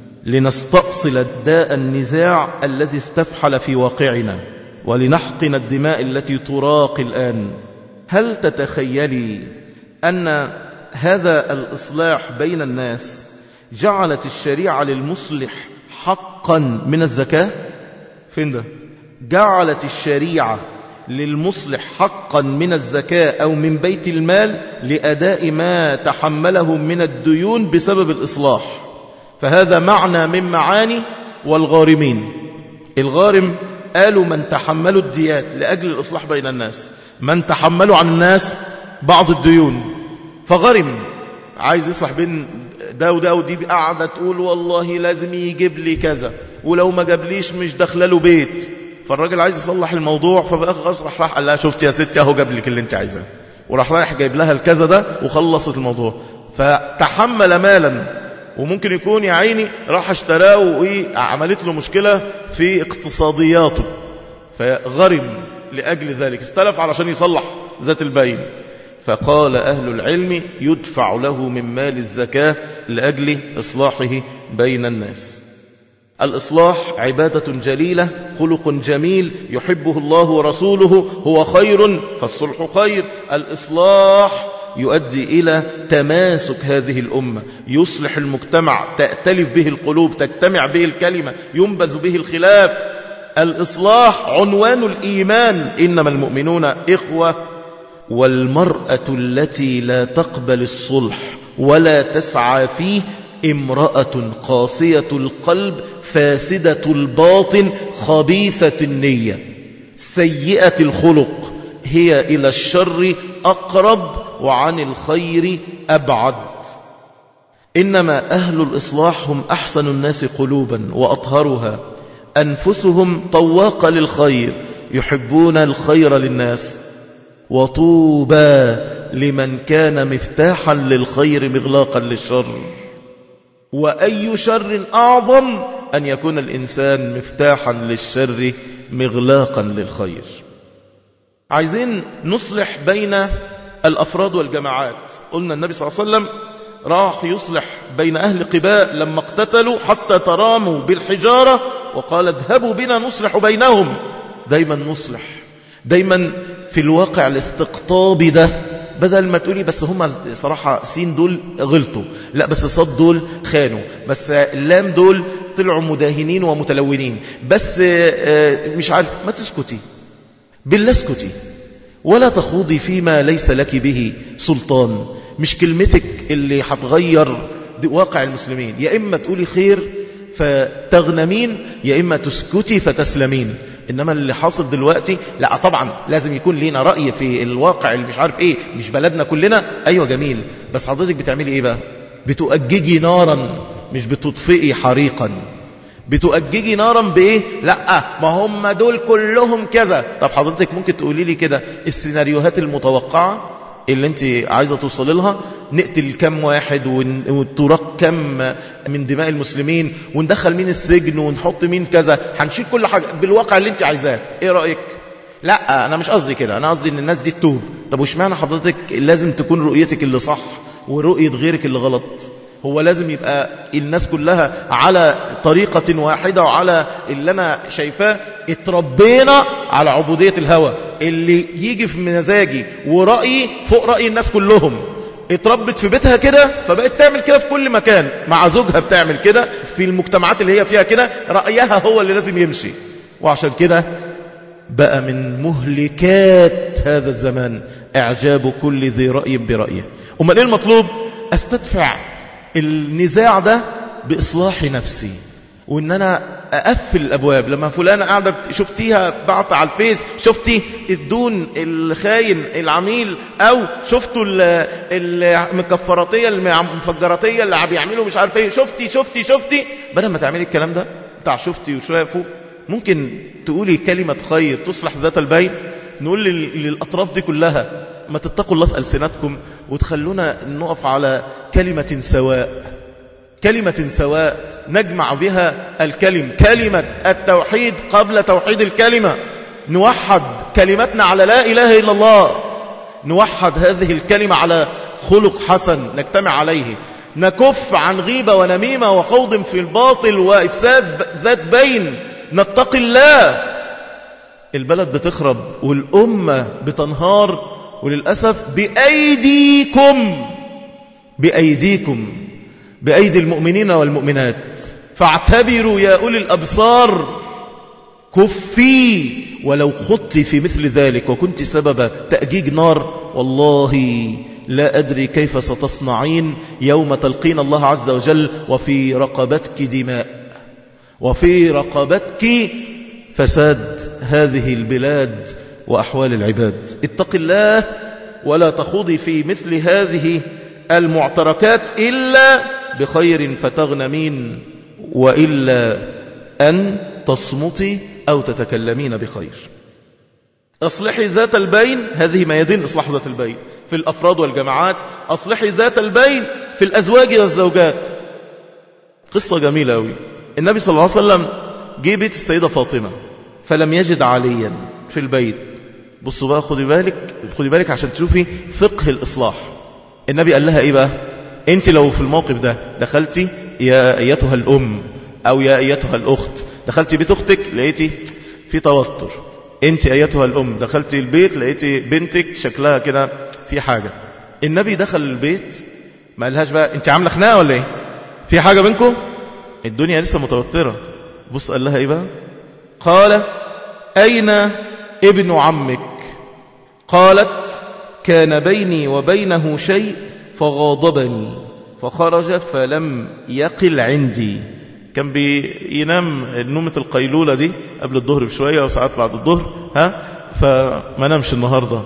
لنستأصل داء النزاع الذي استفحل في واقعنا ولنحقن الدماء التي تراق الآن هل تتخيلي أن هذا الإصلاح بين الناس جعلت الشريعة للمصلح حقا من الزكاة فين ده جعلت الشريعة للمصلح حقا من الزكاة أو من بيت المال لأداء ما تحمله من الديون بسبب الإصلاح فهذا معنى من معاني والغارمين الغارم قالوا من تحملوا الديات لأجل الإصلاح بين الناس من تحملوا عن الناس بعض الديون فغرم عايز يصلح بين ده وده ودي قاعدة تقول والله لازم يجيب لي كذا ولو ما جابليش مش داخله بيت فالراجل عايز يصلح الموضوع فبقى خلاص راح راح قال لها شفت يا ستي اهو جاب لك اللي انت عايزاه وراح رايح جايب لها الكذا ده وخلصت الموضوع فتحمل مالا وممكن يكون يا عيني راح اشتراه وعملت له مشكلة في اقتصادياته فغرم لأجل ذلك استلف علشان يصلح ذات البين فقال أهل العلم يدفع له من مال الزكاة لأجل إصلاحه بين الناس الإصلاح عبادة جليلة خلق جميل يحبه الله ورسوله هو خير فالصلح خير الإصلاح يؤدي إلى تماسك هذه الأمة يصلح المجتمع تأتلف به القلوب تجتمع به الكلمة ينبذ به الخلاف الإصلاح عنوان الإيمان إنما المؤمنون إخوة والمرأة التي لا تقبل الصلح ولا تسعى فيه امرأة قاسية القلب فاسدة الباطن خبيثة النية سيئة الخلق هي إلى الشر أقرب وعن الخير أبعد إنما أهل الإصلاح هم أحسن الناس قلوبا وأطهرها أنفسهم طواقة للخير يحبون الخير للناس وطوبى لمن كان مفتاحا للخير مغلاقا للشر وأي شر أعظم أن يكون الإنسان مفتاحا للشر مغلاقا للخير عايزين نصلح بين الأفراد والجماعات قلنا النبي صلى الله عليه وسلم راح يصلح بين أهل قباء لما اقتتلوا حتى تراموا بالحجارة وقال اذهبوا بنا نصلح بينهم دايما نصلح دايما في الواقع الاستقطابي ده بدل ما تقولي بس هم صراحة سين دول غلطوا لا بس صد دول خانوا بس اللام دول طلعوا مداهنين ومتلونين بس مش عارف ما تسكتي بالله اسكتي ولا تخوضي فيما ليس لك به سلطان مش كلمتك اللي هتغير واقع المسلمين يا إما تقولي خير فتغنمين يا إما تسكتي فتسلمين إنما اللي حاصل دلوقتي لا طبعا لازم يكون لينا رأي في الواقع اللي مش عارف إيه مش بلدنا كلنا أيوة جميل بس حضرتك بتعملي إيه بقى بتؤججي نارا مش بتطفئي حريقا بتؤججي نارا بإيه لا ما هم دول كلهم كذا طب حضرتك ممكن تقولي لي كده السيناريوهات المتوقعة اللي انت عايزة توصل لها نقتل كم واحد وتراق كم من دماء المسلمين وندخل مين السجن ونحط مين كذا هنشيل كل حاجة بالواقع اللي انت عايزاه ايه رأيك لا انا مش قصدي كده انا قصدي ان الناس دي تتوب طب وش معنى حضرتك لازم تكون رؤيتك اللي صح ورؤية غيرك اللي غلط هو لازم يبقى الناس كلها على طريقة واحدة وعلى اللي أنا شايفاه اتربينا على عبودية الهوى اللي يجي في مزاجي ورأيي فوق رأي الناس كلهم اتربت في بيتها كده فبقت تعمل كده في كل مكان مع زوجها بتعمل كده في المجتمعات اللي هي فيها كده رأيها هو اللي لازم يمشي وعشان كده بقى من مهلكات هذا الزمان إعجاب كل ذي رأي برأيه أمال إيه المطلوب أستدفع النزاع ده بإصلاح نفسي وإن أنا أقفل الأبواب لما فلانة قاعدة شفتيها بعت على الفيس شفتي الدون الخاين العميل أو شفتوا المكفراتية المفجراتية اللي بيعملوا مش عارف ايه شفتي شفتي شفتي بدل ما تعملي الكلام ده بتاع شفتي وشافوا ممكن تقولي كلمة خير تصلح ذات البين نقول للأطراف دي كلها ما تتقوا الله في ألسنتكم وتخلونا نقف على كلمة سواء كلمة سواء نجمع بها الكلم كلمة التوحيد قبل توحيد الكلمة نوحد كلمتنا على لا إله إلا الله نوحد هذه الكلمة على خلق حسن نجتمع عليه نكف عن غيبة ونميمة وخوض في الباطل وإفساد ذات بين نتقي الله البلد بتخرب والأمة بتنهار وللأسف بأيديكم بأيديكم بأيدي المؤمنين والمؤمنات فاعتبروا يا أولي الأبصار كفي ولو خضت في مثل ذلك وكنت سبب تأجيج نار والله لا أدري كيف ستصنعين يوم تلقين الله عز وجل وفي رقبتك دماء وفي رقبتك فساد هذه البلاد وأحوال العباد اتق الله ولا تخوضي في مثل هذه المعتركات إلا بخير فتغنمين وإلا أن تصمتي أو تتكلمين بخير أصلحي ذات البين هذه ميادين إصلاح ذات البين في الأفراد والجماعات أصلحي ذات البين في الأزواج والزوجات قصة جميلة أوي النبي صلى الله عليه وسلم جه بيت السيدة فاطمة فلم يجد عليا في البيت بصوا بقى خدي بالك خدي بالك عشان تشوفي فقه الإصلاح النبي قال لها إيه بقى أنت لو في الموقف ده دخلتي يا أيتها الأم أو يا أيتها الأخت دخلتي بيت أختك لقيتي في توتر أنت أيتها الأم دخلتي البيت لقيتي بنتك شكلها كده في حاجة النبي دخل البيت ما قالهاش بقى أنت عاملة خناقة ولا إيه في حاجة بينكم الدنيا لسه متوترة بص قال لها إيه بقى قال أين ابن عمك قالت كان بيني وبينه شيء فغاضبني فخرج فلم يقل عندي كان بينام نومة القيلولة دي قبل الظهر بشوية وساعات بعد الظهر ها فما نامش النهاردة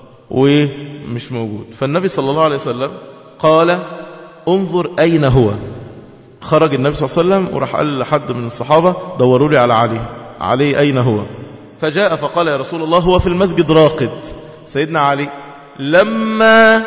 ومش موجود فالنبي صلى الله عليه وسلم قال انظر أين هو خرج النبي صلى الله عليه وسلم وراح قال لحد من الصحابة دوروا لي على علي علي أين هو فجاء فقال يا رسول الله هو في المسجد راقد سيدنا علي لما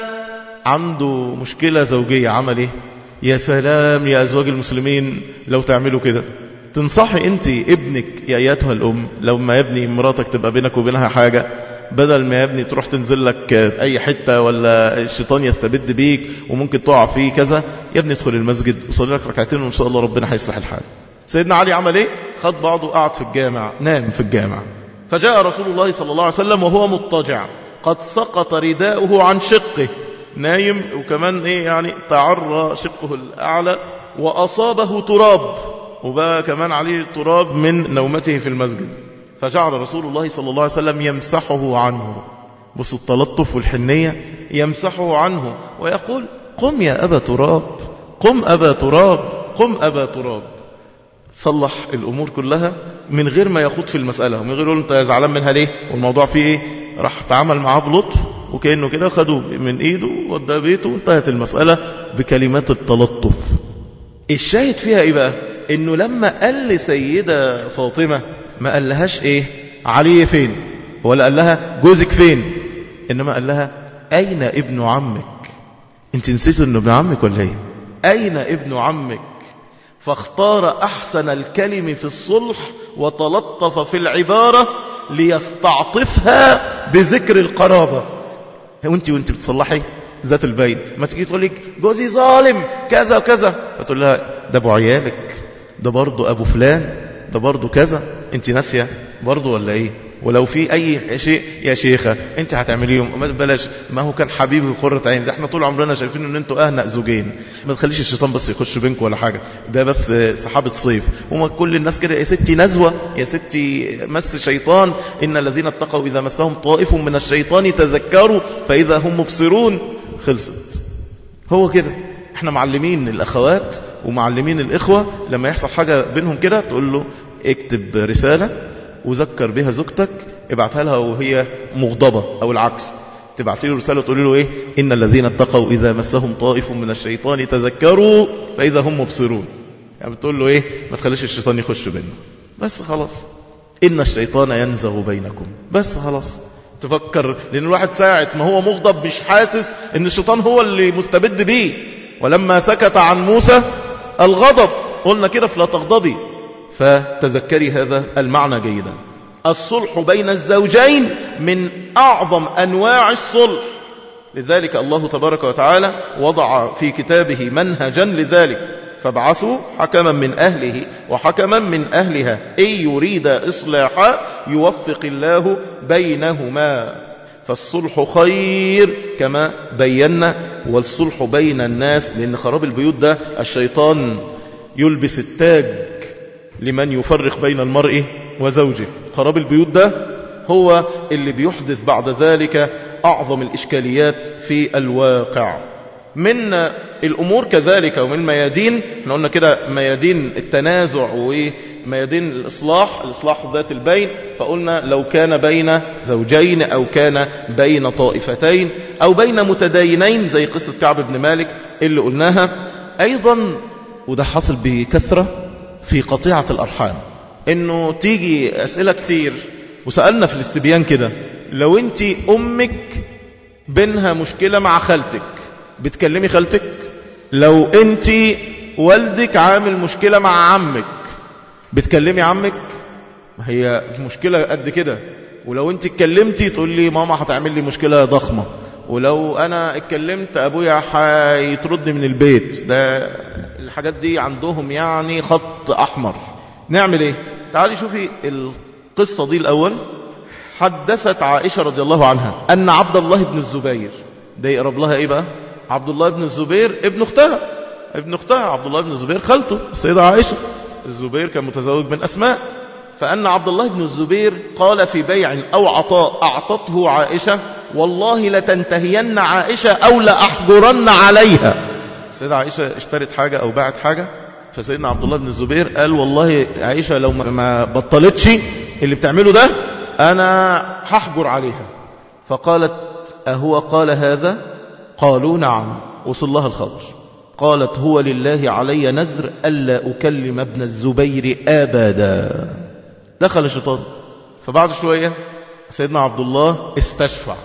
عنده مشكلة زوجية عمل ايه يا سلام يا أزواج المسلمين لو تعملوا كده تنصحي أنت ابنك يا أيتها الأم لو ما يبني مراتك تبقى بينك وبينها حاجة بدل ما يا ابني تروح تنزل لك أي حتة ولا الشيطان يستبد بيك وممكن تقع فيه كذا يا ابني ادخل المسجد وصلي لك ركعتين وإن شاء الله ربنا هيصلح الحال سيدنا علي عمل ايه خد بعضه قعد في الجامع نام في الجامع فجاء رسول الله صلى الله عليه وسلم وهو مضطجع قد سقط رداؤه عن شقه نايم وكمان ايه يعني تعرى شقه الأعلى وأصابه تراب وبقى كمان عليه تراب من نومته في المسجد فجعل رسول الله صلى الله عليه وسلم يمسحه عنه بص التلطف والحنية يمسحه عنه ويقول قم يا أبا تراب قم أبا تراب قم أبا تراب صلح الأمور كلها من غير ما يخوض في المسألة ومن غير يقول أنت زعلان منها ليه والموضوع فيه إيه راح تعامل معاه بلطف وكأنه كده خدوه من إيده ودى بيته وانتهت المسألة بكلمات التلطف الشاهد فيها إيه بقى إنه لما قال لسيدة فاطمة ما قال لهاش إيه علي فين ولا قال لها جوزك فين إنما قال لها أين ابن عمك انت نسيت انه ابن عمك ولا ايه أين ابن عمك فاختار أحسن الكلم في الصلح وتلطف في العبارة ليستعطفها بذكر القرابة وانت وانت بتصلحي ذات البين ما تيجي تقول لك جوزي ظالم كذا وكذا فتقول لها ده ابو عيالك ده برضه ابو فلان ده برضه كذا انت ناسيه برضه ولا ايه ولو في اي شيء يا شيخه انت هتعمليهم ما بلاش ما هو كان حبيبي وقره عين ده احنا طول عمرنا شايفين ان انتوا اهنأ زوجين ما تخليش الشيطان بس يخش بينكم ولا حاجه ده بس سحابه صيف وما كل الناس كده يا ستي نزوه يا ستي مس شيطان ان الذين اتقوا اذا مسهم طائف من الشيطان تذكروا فاذا هم مبصرون خلصت هو كده احنا معلمين الاخوات ومعلمين الاخوه لما يحصل حاجه بينهم كده تقول له اكتب رساله وذكر بها زوجتك ابعتها لها وهي مغضبة أو العكس تبعت له رسالة تقول له إيه إن الذين اتقوا إذا مسهم طائف من الشيطان تذكروا فإذا هم مبصرون يعني بتقول له إيه ما تخليش الشيطان يخش بيننا بس خلاص إن الشيطان ينزغ بينكم بس خلاص تفكر لأن الواحد ساعة ما هو مغضب مش حاسس أن الشيطان هو اللي مستبد بيه ولما سكت عن موسى الغضب قلنا كده فلا تغضبي فتذكري هذا المعنى جيدا الصلح بين الزوجين من أعظم أنواع الصلح لذلك الله تبارك وتعالى وضع في كتابه منهجا لذلك فابعثوا حكما من أهله وحكما من أهلها إن يريد إصلاحا يوفق الله بينهما فالصلح خير كما بينا والصلح بين الناس لأن خراب البيوت ده الشيطان يلبس التاج لمن يفرق بين المرء وزوجه خراب البيوت ده هو اللي بيحدث بعد ذلك أعظم الإشكاليات في الواقع من الأمور كذلك ومن ميادين احنا قلنا كده ميادين التنازع وميادين الإصلاح الإصلاح ذات البين فقلنا لو كان بين زوجين أو كان بين طائفتين أو بين متدينين زي قصة كعب بن مالك اللي قلناها أيضا وده حصل بكثرة في قطيعة الأرحام انه تيجي أسئلة كتير وسألنا في الاستبيان كده لو انت أمك بينها مشكلة مع خالتك بتكلمي خالتك لو انت والدك عامل مشكلة مع عمك بتكلمي عمك هي مشكلة قد كده ولو انت اتكلمتي تقول لي ماما هتعمل لي مشكلة ضخمة ولو انا اتكلمت ابويا هيطردني من البيت ده الحاجات دي عندهم يعني خط احمر نعمل ايه تعالي شوفي القصة دي الاول حدثت عائشة رضي الله عنها ان عبد الله بن الزبير ده يقرب لها ايه بقى عبد الله بن الزبير ابن اختها ابن اختها عبد الله بن الزبير خالته السيدة عائشة الزبير كان متزوج من أسماء فأن عبد الله بن الزبير قال في بيع أو عطاء أعطته عائشة والله لتنتهين عائشة أو لأحجرن عليها السيدة عائشة اشترت حاجة أو باعت حاجة فسيدنا عبد الله بن الزبير قال والله عائشة لو ما بطلتش اللي بتعمله ده أنا هحجر عليها فقالت أهو قال هذا قالوا نعم وصل لها الخبر قالت هو لله علي نذر ألا أكلم ابن الزبير أبدا دخل الشيطان فبعد شوية سيدنا عبد الله استشفع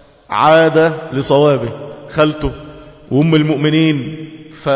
عاد لصوابه خلته وأم المؤمنين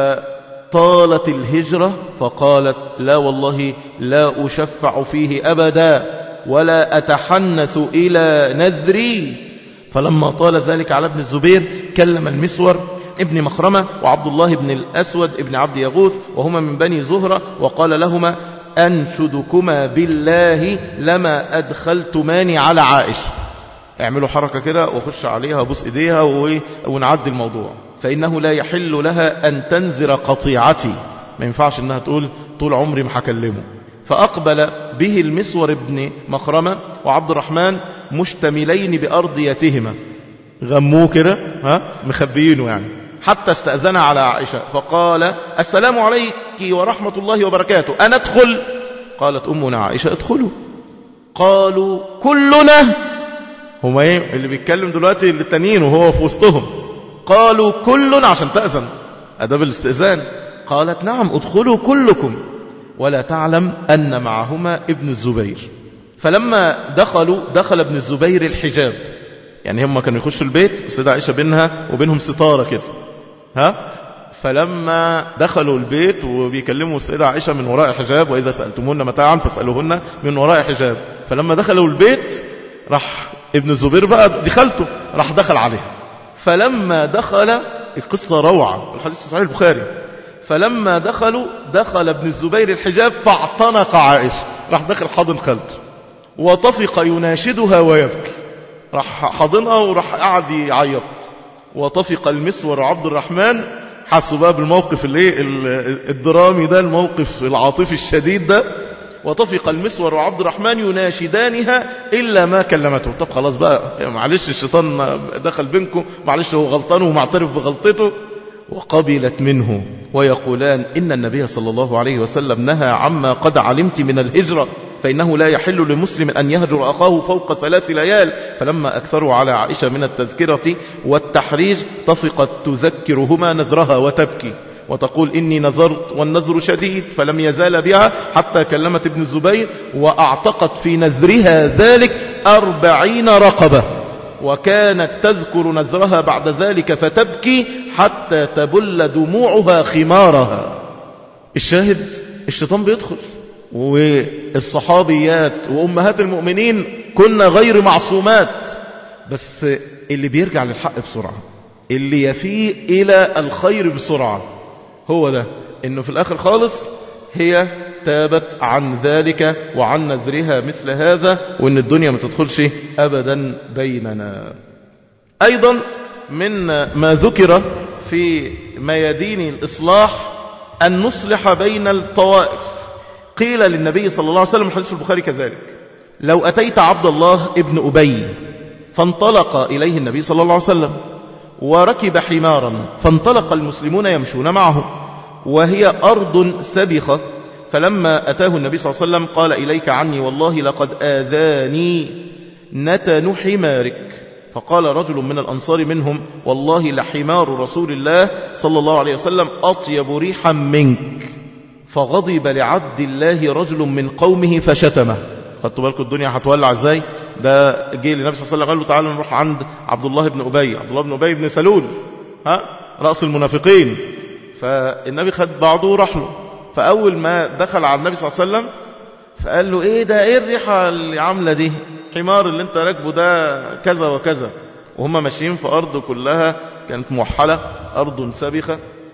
فطالت الهجرة فقالت لا والله لا أشفع فيه أبدا ولا أتحنث إلى نذري فلما طال ذلك على ابن الزبير كلم المسور ابن مخرمة وعبد الله بن الأسود ابن عبد يغوث وهما من بني زهرة وقال لهما أنشدكما بالله لما أدخلتماني على عائشة اعملوا حركة كده وخش عليها وبص إيديها ونعدي الموضوع فإنه لا يحل لها أن تنذر قطيعتي ما ينفعش أنها تقول طول عمري ما هكلمه فأقبل به المسور ابن مخرمة وعبد الرحمن مشتملين بأرضيتهما غموه كده ها مخبيينه يعني حتى استأذن على عائشة فقال السلام عليك ورحمة الله وبركاته أنا أدخل قالت أمنا عائشة ادخلوا قالوا كلنا هم ايه اللي بيتكلم دلوقتي التانيين وهو في وسطهم قالوا كلنا عشان تأذن أداب الاستئذان قالت نعم ادخلوا كلكم ولا تعلم أن معهما ابن الزبير فلما دخلوا دخل ابن الزبير الحجاب يعني هم كانوا يخشوا البيت السيدة عائشة بينها وبينهم ستارة كده ها فلما دخلوا البيت وبيكلموا السيدة عائشة من وراء حجاب وإذا سألتمون متاعا فاسألوهن من وراء حجاب فلما دخلوا البيت راح ابن الزبير بقى دخلته راح دخل عليها فلما دخل القصة روعة الحديث في صحيح البخاري فلما دخلوا دخل ابن الزبير الحجاب فاعتنق عائشة راح دخل حضن خالته وطفق يناشدها ويبكي راح حضنها وراح قعد يعيط وطفق المسور عبد الرحمن حسوا بقى بالموقف الايه الدرامي ده الموقف العاطفي الشديد ده وطفق المسور وعبد الرحمن يناشدانها إلا ما كلمته طب خلاص بقى معلش الشيطان دخل بينكم معلش هو غلطان ومعترف بغلطته وقبلت منه ويقولان إن النبي صلى الله عليه وسلم نهى عما قد علمت من الهجرة فإنه لا يحل لمسلم أن يهجر أخاه فوق ثلاث ليال فلما أكثروا على عائشة من التذكرة والتحريج طفقت تذكرهما نذرها وتبكي وتقول إني نذرت والنذر شديد فلم يزال بها حتى كلمت ابن الزبير وأعتقت في نذرها ذلك أربعين رقبة وكانت تذكر نزرها بعد ذلك فتبكي حتى تبل دموعها خمارها الشاهد الشيطان بيدخل والصحابيات وأمهات المؤمنين كنا غير معصومات بس اللي بيرجع للحق بسرعة اللي يفيء إلى الخير بسرعة هو ده إنه في الآخر خالص هي تابت عن ذلك وعن نذرها مثل هذا وإن الدنيا ما تدخلش أبدا بيننا أيضا من ما ذكر في ميادين الإصلاح أن نصلح بين الطوائف قيل للنبي صلى الله عليه وسلم الحديث في البخاري كذلك لو أتيت عبد الله ابن أبي فانطلق إليه النبي صلى الله عليه وسلم وركب حمارا فانطلق المسلمون يمشون معه وهي أرض سبخة فلما أتاه النبي صلى الله عليه وسلم قال إليك عني والله لقد آذاني نتن حمارك فقال رجل من الأنصار منهم والله لحمار رسول الله صلى الله عليه وسلم أطيب ريحا منك فغضب لعبد الله رجل من قومه فشتمه خدتوا بالكم الدنيا هتولع ازاي ده جه للنبي صلى الله عليه وسلم قال له تعالوا نروح عند عبد الله بن أبي عبد الله بن أبي بن سلول ها رأس المنافقين فالنبي خد بعضه وراح له فأول ما دخل على النبي صلى الله عليه وسلم فقال له ايه ده ايه الريحة اللي عاملة دي حمار اللي انت راكبه ده كذا وكذا وهم ماشيين في أرض كلها كانت موحلة أرض سبخة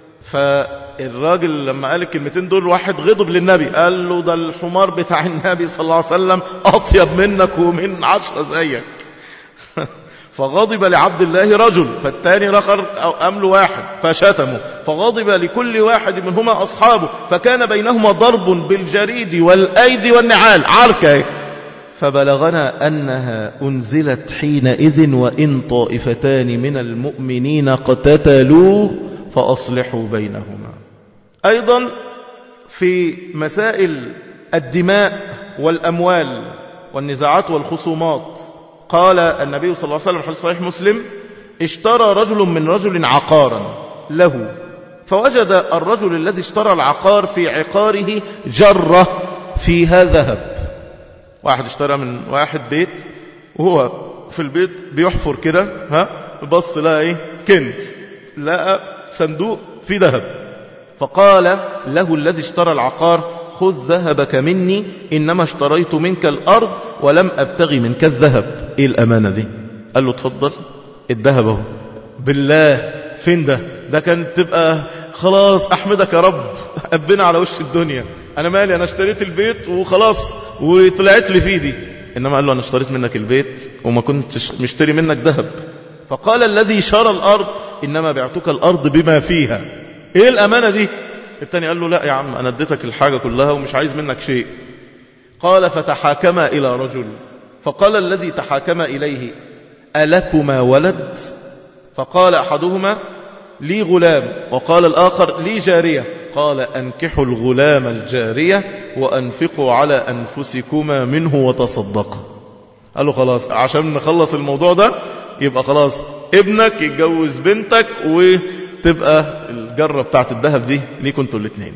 فالراجل لما قال الكلمتين دول واحد غضب للنبي قال له ده الحمار بتاع النبي صلى الله عليه وسلم أطيب منك ومن عشرة زيك فغضب لعبد الله رجل فالتاني رخر أو أمل واحد فشتمه فغضب لكل واحد منهما أصحابه فكان بينهما ضرب بالجريد والأيدي والنعال عركة فبلغنا أنها أنزلت حينئذ وإن طائفتان من المؤمنين اقتتلوا فأصلحوا بينهما أيضا في مسائل الدماء والأموال والنزاعات والخصومات قال النبي صلى الله عليه وسلم حديث صحيح مسلم اشترى رجل من رجل عقارا له فوجد الرجل الذي اشترى العقار في عقاره جرة فيها ذهب واحد اشترى من واحد بيت وهو في البيت بيحفر كده ها بص لقى ايه كنت لقى صندوق فيه ذهب فقال له الذي اشترى العقار خذ ذهبك مني إنما اشتريت منك الأرض ولم أبتغي منك الذهب إيه الأمانة دي قال له تفضل الذهب اهو بالله فين ده ده كانت تبقى خلاص أحمدك يا رب أبنا على وش الدنيا أنا مالي أنا اشتريت البيت وخلاص وطلعت لي فيه دي إنما قال له أنا اشتريت منك البيت وما كنتش مشتري منك ذهب فقال الذي شرى الأرض إنما بعتك الأرض بما فيها إيه الأمانة دي التاني قال له لا يا عم أنا اديتك الحاجة كلها ومش عايز منك شيء قال فتحاكم إلى رجل فقال الذي تحاكم إليه ألكما ولد فقال أحدهما لي غلام وقال الآخر لي جارية قال أنكحوا الغلام الجارية وأنفقوا على أنفسكما منه وتصدقوا قال له خلاص عشان نخلص الموضوع ده يبقى خلاص ابنك يتجوز بنتك وتبقى الجرة بتاعت الذهب دي ليكم انتوا الاثنين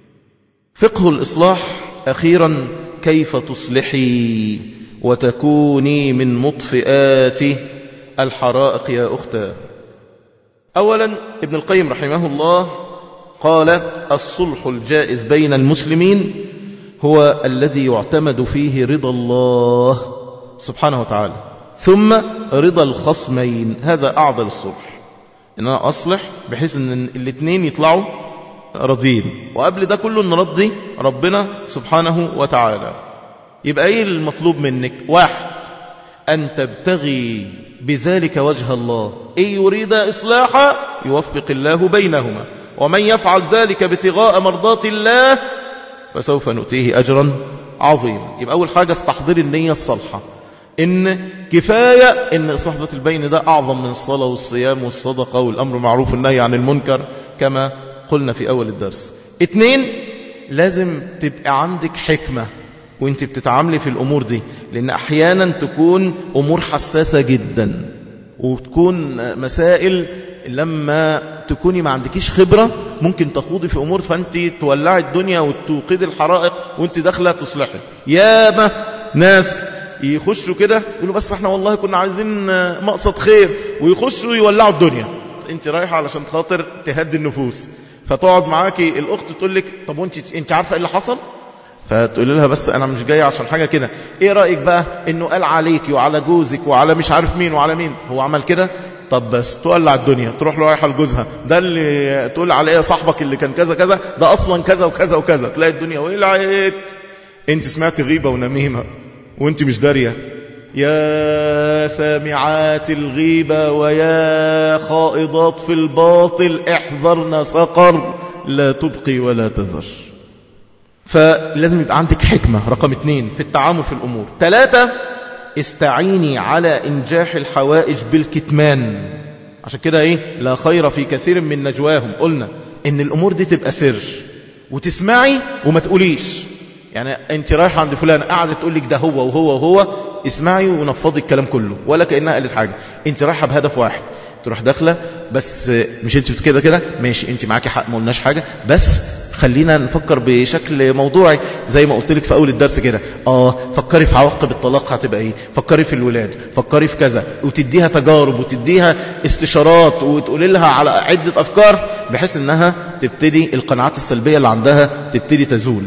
فقه الإصلاح أخيرا كيف تصلحي وتكوني من مطفئات الحرائق يا أختاه أولا ابن القيم رحمه الله قال الصلح الجائز بين المسلمين هو الذي يعتمد فيه رضا الله سبحانه وتعالى ثم رضا الخصمين هذا أعظم الصلح إن أنا أصلح بحيث أن الاثنين يطلعوا راضيين وقبل ده كله نرضي ربنا سبحانه وتعالى يبقى ايه المطلوب منك واحد أن تبتغي بذلك وجه الله إن يريد إصلاحا يوفق الله بينهما ومن يفعل ذلك ابتغاء مرضات الله فسوف نؤتيه أجرا عظيما يبقى أول حاجة استحضر النية الصالحة إن كفاية إن إصلاح ذات البين ده أعظم من الصلاة والصيام والصدقة والأمر معروف النهي عن المنكر كما قلنا في أول الدرس اتنين لازم تبقى عندك حكمة وانت بتتعاملي في الأمور دي لأن أحيانا تكون أمور حساسة جدا وتكون مسائل لما تكوني ما عندكيش خبرة ممكن تخوضي في أمور فأنت تولعي الدنيا وتوقدي الحرائق وانت داخلة تصلحي ياما ناس يخشوا كده يقولوا بس احنا والله كنا عايزين مقصد خير ويخشوا يولعوا الدنيا انت رايحة علشان خاطر تهدي النفوس فتقعد معاكي الاخت تقول لك طب وانت انت عارفه ايه اللي حصل فتقول لها بس انا مش جاي عشان حاجه كده ايه رايك بقى انه قال عليكي وعلى جوزك وعلى مش عارف مين وعلى مين هو عمل كده طب بس تولع الدنيا تروح له رايحه لجوزها ده اللي تقول عليه يا صاحبك اللي كان كذا كذا ده اصلا كذا وكذا وكذا تلاقي الدنيا ولعت انت سمعت غيبه ونميمه وانت مش داريه يا سامعات الغيبة ويا خائضات في الباطل احذرن سقر لا تبقي ولا تذر فلازم يبقى عندك حكمة رقم اثنين في التعامل في الأمور ثلاثة استعيني على إنجاح الحوائج بالكتمان عشان كده إيه لا خير في كثير من نجواهم قلنا إن الأمور دي تبقى سر وتسمعي وما تقوليش يعني انت رايحه عند فلان قاعده تقول لك ده هو وهو وهو اسمعي ونفضي الكلام كله ولا كانها قالت حاجه انت رايحه بهدف واحد تروح داخله بس مش انت كده كده ماشي انت معاكي حق ما قلناش حاجه بس خلينا نفكر بشكل موضوعي زي ما قلت لك في اول الدرس كده اه فكري في عواقب الطلاق هتبقى ايه فكري في الولاد فكري في كذا وتديها تجارب وتديها استشارات وتقول لها على عده افكار بحيث انها تبتدي القناعات السلبيه اللي عندها تبتدي تزول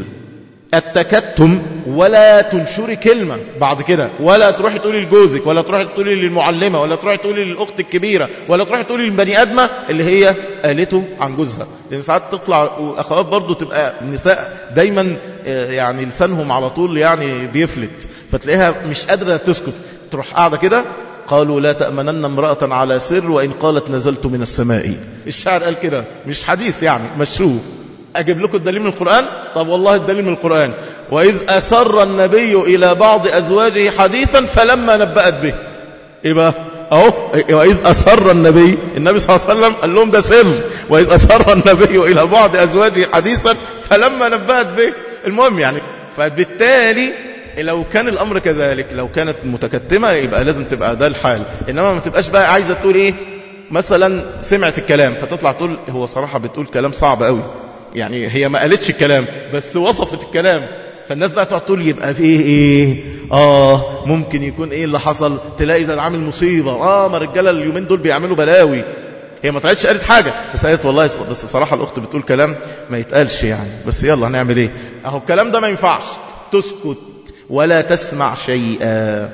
التكتم ولا تنشري كلمة بعد كده ولا تروحي تقولي لجوزك ولا تروحي تقولي للمعلمة ولا تروحي تقولي للأخت الكبيرة ولا تروحي تقولي للبني أدمة اللي هي قالته عن جوزها لأن ساعات تطلع وأخوات برضو تبقى النساء دايما يعني لسانهم على طول يعني بيفلت فتلاقيها مش قادرة تسكت تروح قاعدة كده قالوا لا تأمنن امرأة على سر وإن قالت نزلت من السماء الشاعر قال كده مش حديث يعني مشروع أجيب لكم الدليل من القرآن طب والله الدليل من القرآن وإذ أسر النبي إلى بعض أزواجه حديثا فلما نبأت به إيه بقى أهو وإذ أسر النبي النبي صلى الله عليه وسلم قال لهم ده سر وإذ أسر النبي إلى بعض أزواجه حديثا فلما نبأت به المهم يعني فبالتالي لو كان الأمر كذلك لو كانت متكتمة يبقى لازم تبقى ده الحال إنما ما تبقاش بقى عايزة تقول إيه مثلا سمعت الكلام فتطلع تقول هو صراحة بتقول كلام صعب قوي يعني هي ما قالتش الكلام بس وصفت الكلام فالناس بقى تقعد تقول يبقى في ايه ايه اه ممكن يكون ايه اللي حصل تلاقي ده عامل مصيبه اه ما الرجاله اليومين دول بيعملوا بلاوي هي ما طلعتش قالت حاجه بس قالت والله بس صراحه الاخت بتقول كلام ما يتقالش يعني بس يلا هنعمل ايه اهو الكلام ده ما ينفعش تسكت ولا تسمع شيئا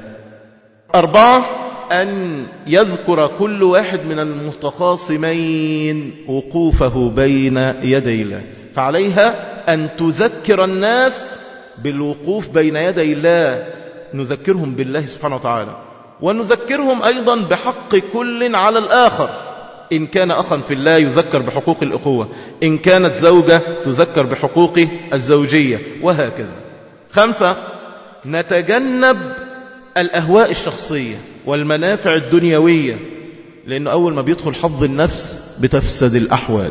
اربعه أن يذكر كل واحد من المتخاصمين وقوفه بين يدي الله فعليها أن تذكر الناس بالوقوف بين يدي الله نذكرهم بالله سبحانه وتعالى ونذكرهم أيضا بحق كل على الآخر إن كان أخا في الله يذكر بحقوق الأخوة إن كانت زوجة تذكر بحقوق الزوجية وهكذا خمسة نتجنب الأهواء الشخصية والمنافع الدنيوية لأنه أول ما بيدخل حظ النفس بتفسد الأحوال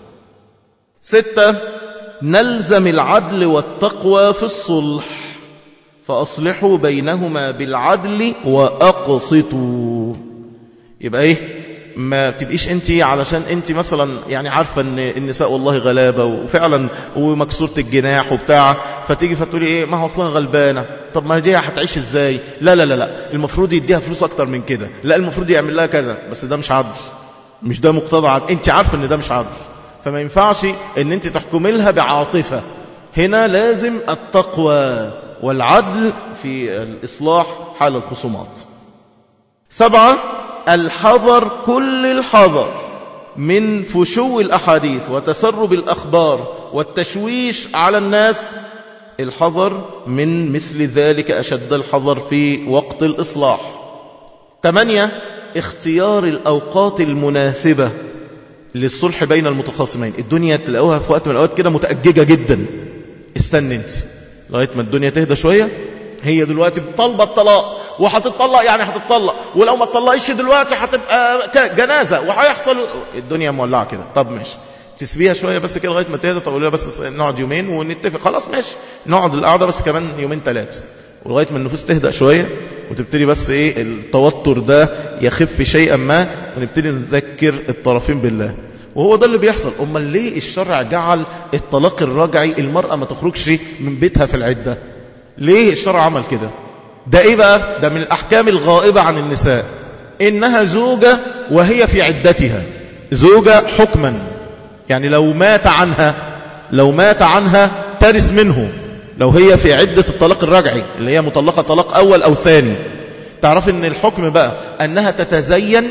ستة نلزم العدل والتقوى في الصلح فأصلحوا بينهما بالعدل وأقسطوا يبقى إيه ما تبقيش انت علشان انت مثلا يعني عارفة ان النساء والله غلابة وفعلا ومكسورة الجناح وبتاع فتيجي فتقولي ايه ما هو اصلا غلبانة طب ما هي هتعيش ازاي لا لا لا لا المفروض يديها فلوس اكتر من كده لا المفروض يعمل لها كذا بس ده مش عدل مش ده مقتضى عدل انت عارفة ان ده مش عدل فما ينفعش ان انت تحكمي لها بعاطفة هنا لازم التقوى والعدل في الإصلاح حال الخصومات سبعة الحذر كل الحذر من فشو الأحاديث وتسرب الأخبار والتشويش على الناس الحذر من مثل ذلك أشد الحذر في وقت الإصلاح ثمانية اختيار الأوقات المناسبة للصلح بين المتخاصمين الدنيا تلاقوها في وقت من الأوقات كده متأججة جدا استنى انت لغاية ما الدنيا تهدى شوية هي دلوقتي طالبة الطلاق وهتطلق يعني هتطلق ولو ما تطلقش دلوقتي هتبقى جنازة وهيحصل الدنيا مولعة كده طب ماشي تسبيها شوية بس كده لغاية ما تهدى طب لها بس نقعد يومين ونتفق خلاص ماشي نقعد القعدة بس كمان يومين ثلاثة ولغاية ما النفوس تهدأ شوية وتبتدي بس ايه التوتر ده يخف شيئا ما ونبتدي نذكر الطرفين بالله وهو ده اللي بيحصل امال ليه الشرع جعل الطلاق الرجعي المرأة ما تخرجش من بيتها في العدة ليه الشرع عمل كده ده ايه بقى ده من الاحكام الغائبة عن النساء انها زوجة وهي في عدتها زوجة حكما يعني لو مات عنها لو مات عنها ترث منه لو هي في عدة الطلاق الرجعي اللي هي مطلقة طلاق أول أو ثاني تعرف ان الحكم بقى أنها تتزين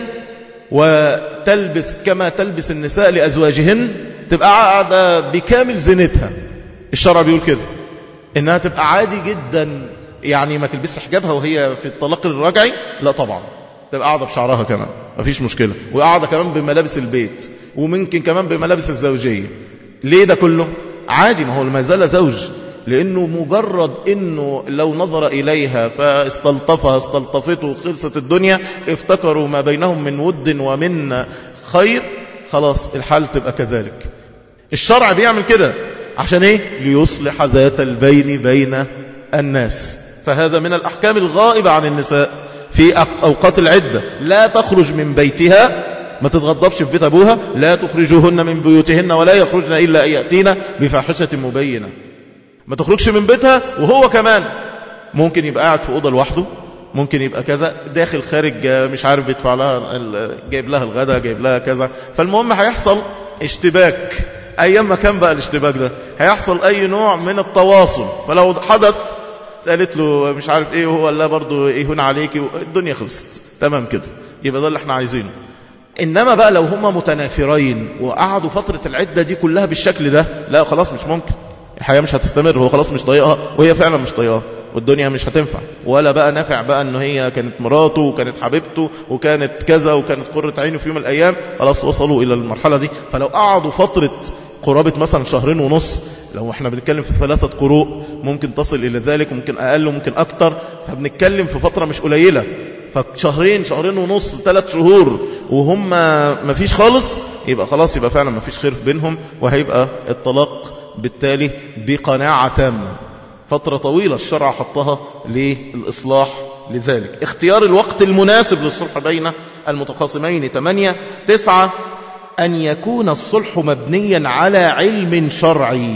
وتلبس كما تلبس النساء لأزواجهن تبقى قاعدة بكامل زينتها الشرع بيقول كده إنها تبقى عادي جدا يعني ما تلبس حجابها وهي في الطلاق الرجعي لا طبعا تبقى قاعدة بشعرها كمان مفيش مشكلة وقاعدة كمان بملابس البيت وممكن كمان بملابس الزوجية ليه ده كله عادي ما هو ما زال زوج لأنه مجرد أنه لو نظر إليها فاستلطفها استلطفته خلصت الدنيا افتكروا ما بينهم من ود ومن خير خلاص الحال تبقى كذلك الشرع بيعمل كده عشان ايه ليصلح ذات البين بين الناس فهذا من الأحكام الغائبة عن النساء في أوقات العدة لا تخرج من بيتها ما تتغضبش في بيت أبوها لا تخرجوهن من بيوتهن ولا يخرجن إلا أن يأتين بفاحشة مبينة ما تخرجش من بيتها وهو كمان ممكن يبقى قاعد في أوضة لوحده ممكن يبقى كذا داخل خارج مش عارف بيدفع لها جايب لها الغداء جايب لها كذا فالمهم هيحصل اشتباك أيام ما كان بقى الاشتباك ده هيحصل أي نوع من التواصل فلو حدث قالت له مش عارف ايه وهو قال لها برضه ايه هنا عليكي الدنيا خلصت تمام كده يبقى ده اللي احنا عايزينه إنما بقى لو هما متنافرين وقعدوا فترة العدة دي كلها بالشكل ده لا خلاص مش ممكن الحياة مش هتستمر هو خلاص مش طايقها وهي فعلا مش طايقها والدنيا مش هتنفع ولا بقى نافع بقى انه هي كانت مراته وكانت حبيبته وكانت كذا وكانت قرة عينه في يوم من الايام خلاص وصلوا الى المرحلة دي فلو قعدوا فترة قرابة مثلا شهرين ونص لو احنا بنتكلم في ثلاثة قروء ممكن تصل إلى ذلك ممكن أقل وممكن أكتر فبنتكلم في فترة مش قليلة فشهرين شهرين ونص ثلاث شهور وهم ما فيش خالص يبقى خلاص يبقى فعلا ما فيش خير بينهم وهيبقى الطلاق بالتالي بقناعة تامة فترة طويلة الشرع حطها للإصلاح لذلك اختيار الوقت المناسب للصلح بين المتخاصمين ثمانية تسعة أن يكون الصلح مبنيا على علم شرعي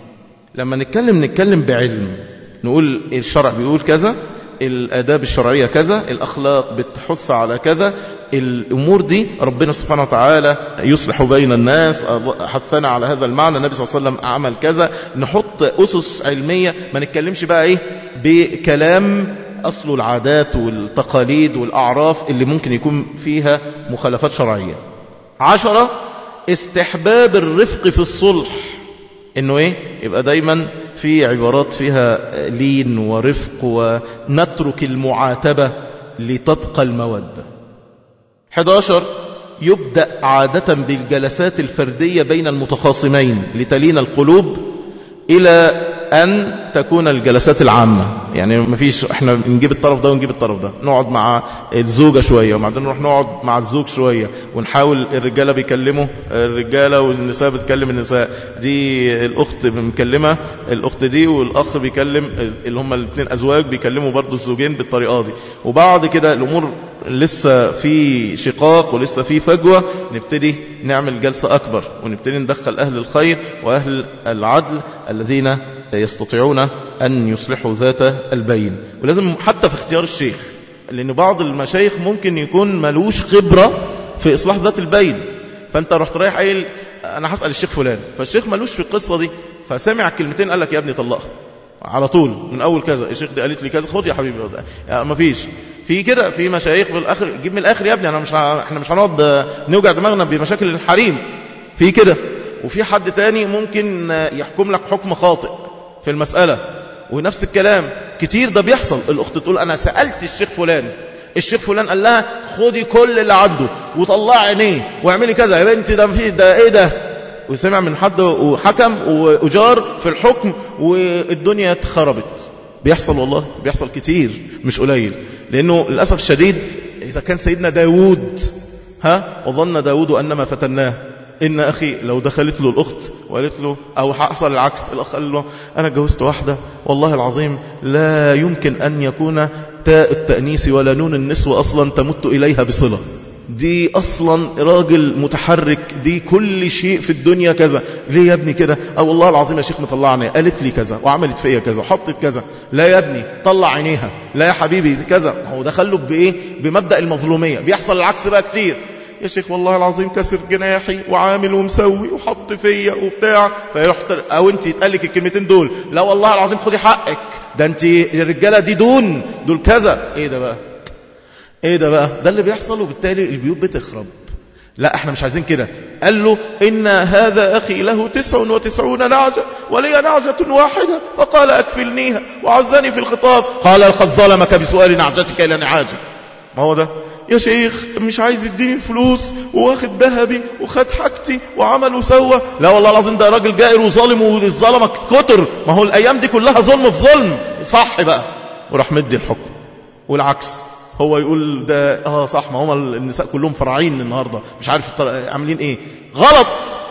لما نتكلم نتكلم بعلم نقول الشرع بيقول كذا الآداب الشرعية كذا الأخلاق بتحث على كذا الأمور دي ربنا سبحانه وتعالى يصلح بين الناس حثنا على هذا المعنى النبي صلى الله عليه وسلم عمل كذا نحط أسس علمية ما نتكلمش بقى إيه بكلام أصل العادات والتقاليد والأعراف اللي ممكن يكون فيها مخالفات شرعية عشرة استحباب الرفق في الصلح انه ايه يبقى دايما في عبارات فيها لين ورفق ونترك المعاتبة لتبقى المودة 11 يبدأ عادة بالجلسات الفردية بين المتخاصمين لتلين القلوب إلى أن تكون الجلسات العامة يعني ما فيش احنا نجيب الطرف ده ونجيب الطرف ده نقعد مع الزوجة شوية وبعدين نروح نقعد مع الزوج شوية ونحاول الرجالة بيكلموا الرجالة والنساء بتكلم النساء دي الأخت مكلمة الأخت دي والأخ بيكلم اللي هم الاثنين أزواج بيكلموا برضو الزوجين بالطريقة دي وبعد كده الأمور لسه في شقاق ولسه في فجوة نبتدي نعمل جلسة أكبر ونبتدي ندخل أهل الخير وأهل العدل الذين يستطيعون أن يصلحوا ذات البين ولازم حتى في اختيار الشيخ لأن بعض المشايخ ممكن يكون ملوش خبرة في إصلاح ذات البين فأنت رحت رايح قايل أنا هسأل الشيخ فلان فالشيخ ملوش في القصة دي فسمع كلمتين قال لك يا ابني طلقها على طول من أول كذا الشيخ دي قالت لي كذا خد يا حبيبي يعني ما فيش في كده في مشايخ بالاخر جيب من الاخر يا ابني انا مش ه... احنا مش هنقعد نوجع دماغنا بمشاكل الحريم في كده وفي حد تاني ممكن يحكم لك حكم خاطئ في المسألة ونفس الكلام كتير ده بيحصل الأخت تقول أنا سألت الشيخ فلان الشيخ فلان قال لها خدي كل اللي عنده وطلع عينيه واعملي كذا يا بنتي ده في ده ايه ده وسمع من حد وحكم وأجار في الحكم والدنيا اتخربت بيحصل والله بيحصل كتير مش قليل لأنه للأسف الشديد إذا كان سيدنا داود ها وظن داود أنما فتناه إن أخي لو دخلت له الأخت وقالت له أو حصل العكس الأخ قال له أنا اتجوزت واحدة والله العظيم لا يمكن أن يكون تاء التأنيس ولا نون النسوة أصلا تمت إليها بصلة دي أصلا راجل متحرك دي كل شيء في الدنيا كذا ليه يا ابني كده أو والله العظيم يا شيخ مطلعني قالت لي كذا وعملت فيا كذا وحطت كذا لا يا ابني طلع عينيها لا يا حبيبي كذا هو دخله بإيه بمبدأ المظلومية بيحصل العكس بقى كتير يا شيخ والله العظيم كسر جناحي وعامل ومسوي وحط فيا وبتاع فيروح او انت يتقال لك الكلمتين دول لا والله العظيم خدي حقك ده انت الرجاله دي دون دول كذا ايه ده بقى ايه ده بقى ده اللي بيحصل وبالتالي البيوت بتخرب لا احنا مش عايزين كده قال له إن هذا أخي له تسع وتسعون نعجة ولي نعجة واحدة فقال أكفلنيها وعزني في الخطاب قال قد ظلمك بسؤال نعجتك إلى نعاجة ما هو ده يا شيخ مش عايز يديني الفلوس واخد ذهبي وخد حاجتي وعمل وسوى لا والله العظيم ده راجل جائر وظالم والظلمة كتر ما هو الأيام دي كلها ظلم في ظلم صح بقى وراح مدي الحكم والعكس هو يقول ده اه صح ما هم النساء كلهم فرعين النهارده مش عارف عاملين ايه غلط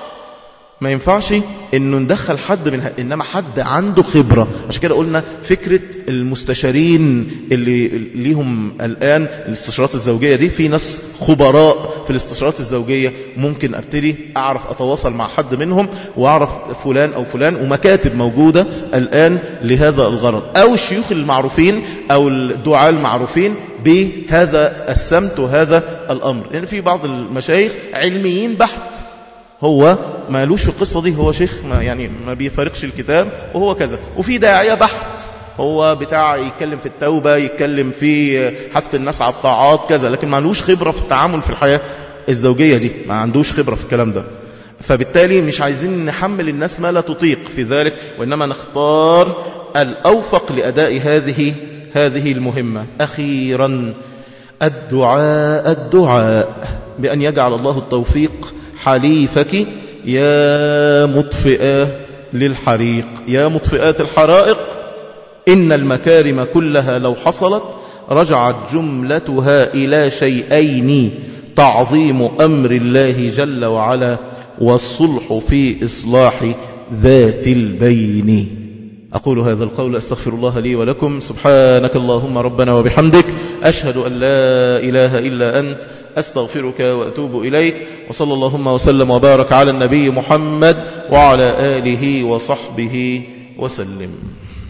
ما ينفعش انه ندخل حد من ه... انما حد عنده خبرة عشان كده قلنا فكرة المستشارين اللي ليهم الان الاستشارات الزوجية دي في ناس خبراء في الاستشارات الزوجية ممكن ابتدي اعرف اتواصل مع حد منهم واعرف فلان او فلان ومكاتب موجودة الان لهذا الغرض او الشيوخ المعروفين او الدعاء المعروفين بهذا السمت وهذا الامر لان يعني في بعض المشايخ علميين بحت هو مالوش في القصة دي هو شيخ ما يعني ما بيفارقش الكتاب وهو كذا وفي داعية بحت هو بتاع يتكلم في التوبة يتكلم في حث الناس على الطاعات كذا لكن مالوش خبرة في التعامل في الحياة الزوجية دي ما عندوش خبرة في الكلام ده فبالتالي مش عايزين نحمل الناس ما لا تطيق في ذلك وإنما نختار الأوفق لأداء هذه هذه المهمة أخيرا الدعاء الدعاء بأن يجعل الله التوفيق حليفك يا مطفئة للحريق يا مطفئات الحرائق إن المكارم كلها لو حصلت رجعت جملتها إلى شيئين تعظيم أمر الله جل وعلا والصلح في إصلاح ذات البين أقول هذا القول أستغفر الله لي ولكم سبحانك اللهم ربنا وبحمدك أشهد أن لا إله إلا أنت أستغفرك وأتوب إليك وصلى اللهم وسلم وبارك على النبي محمد وعلى آله وصحبه وسلم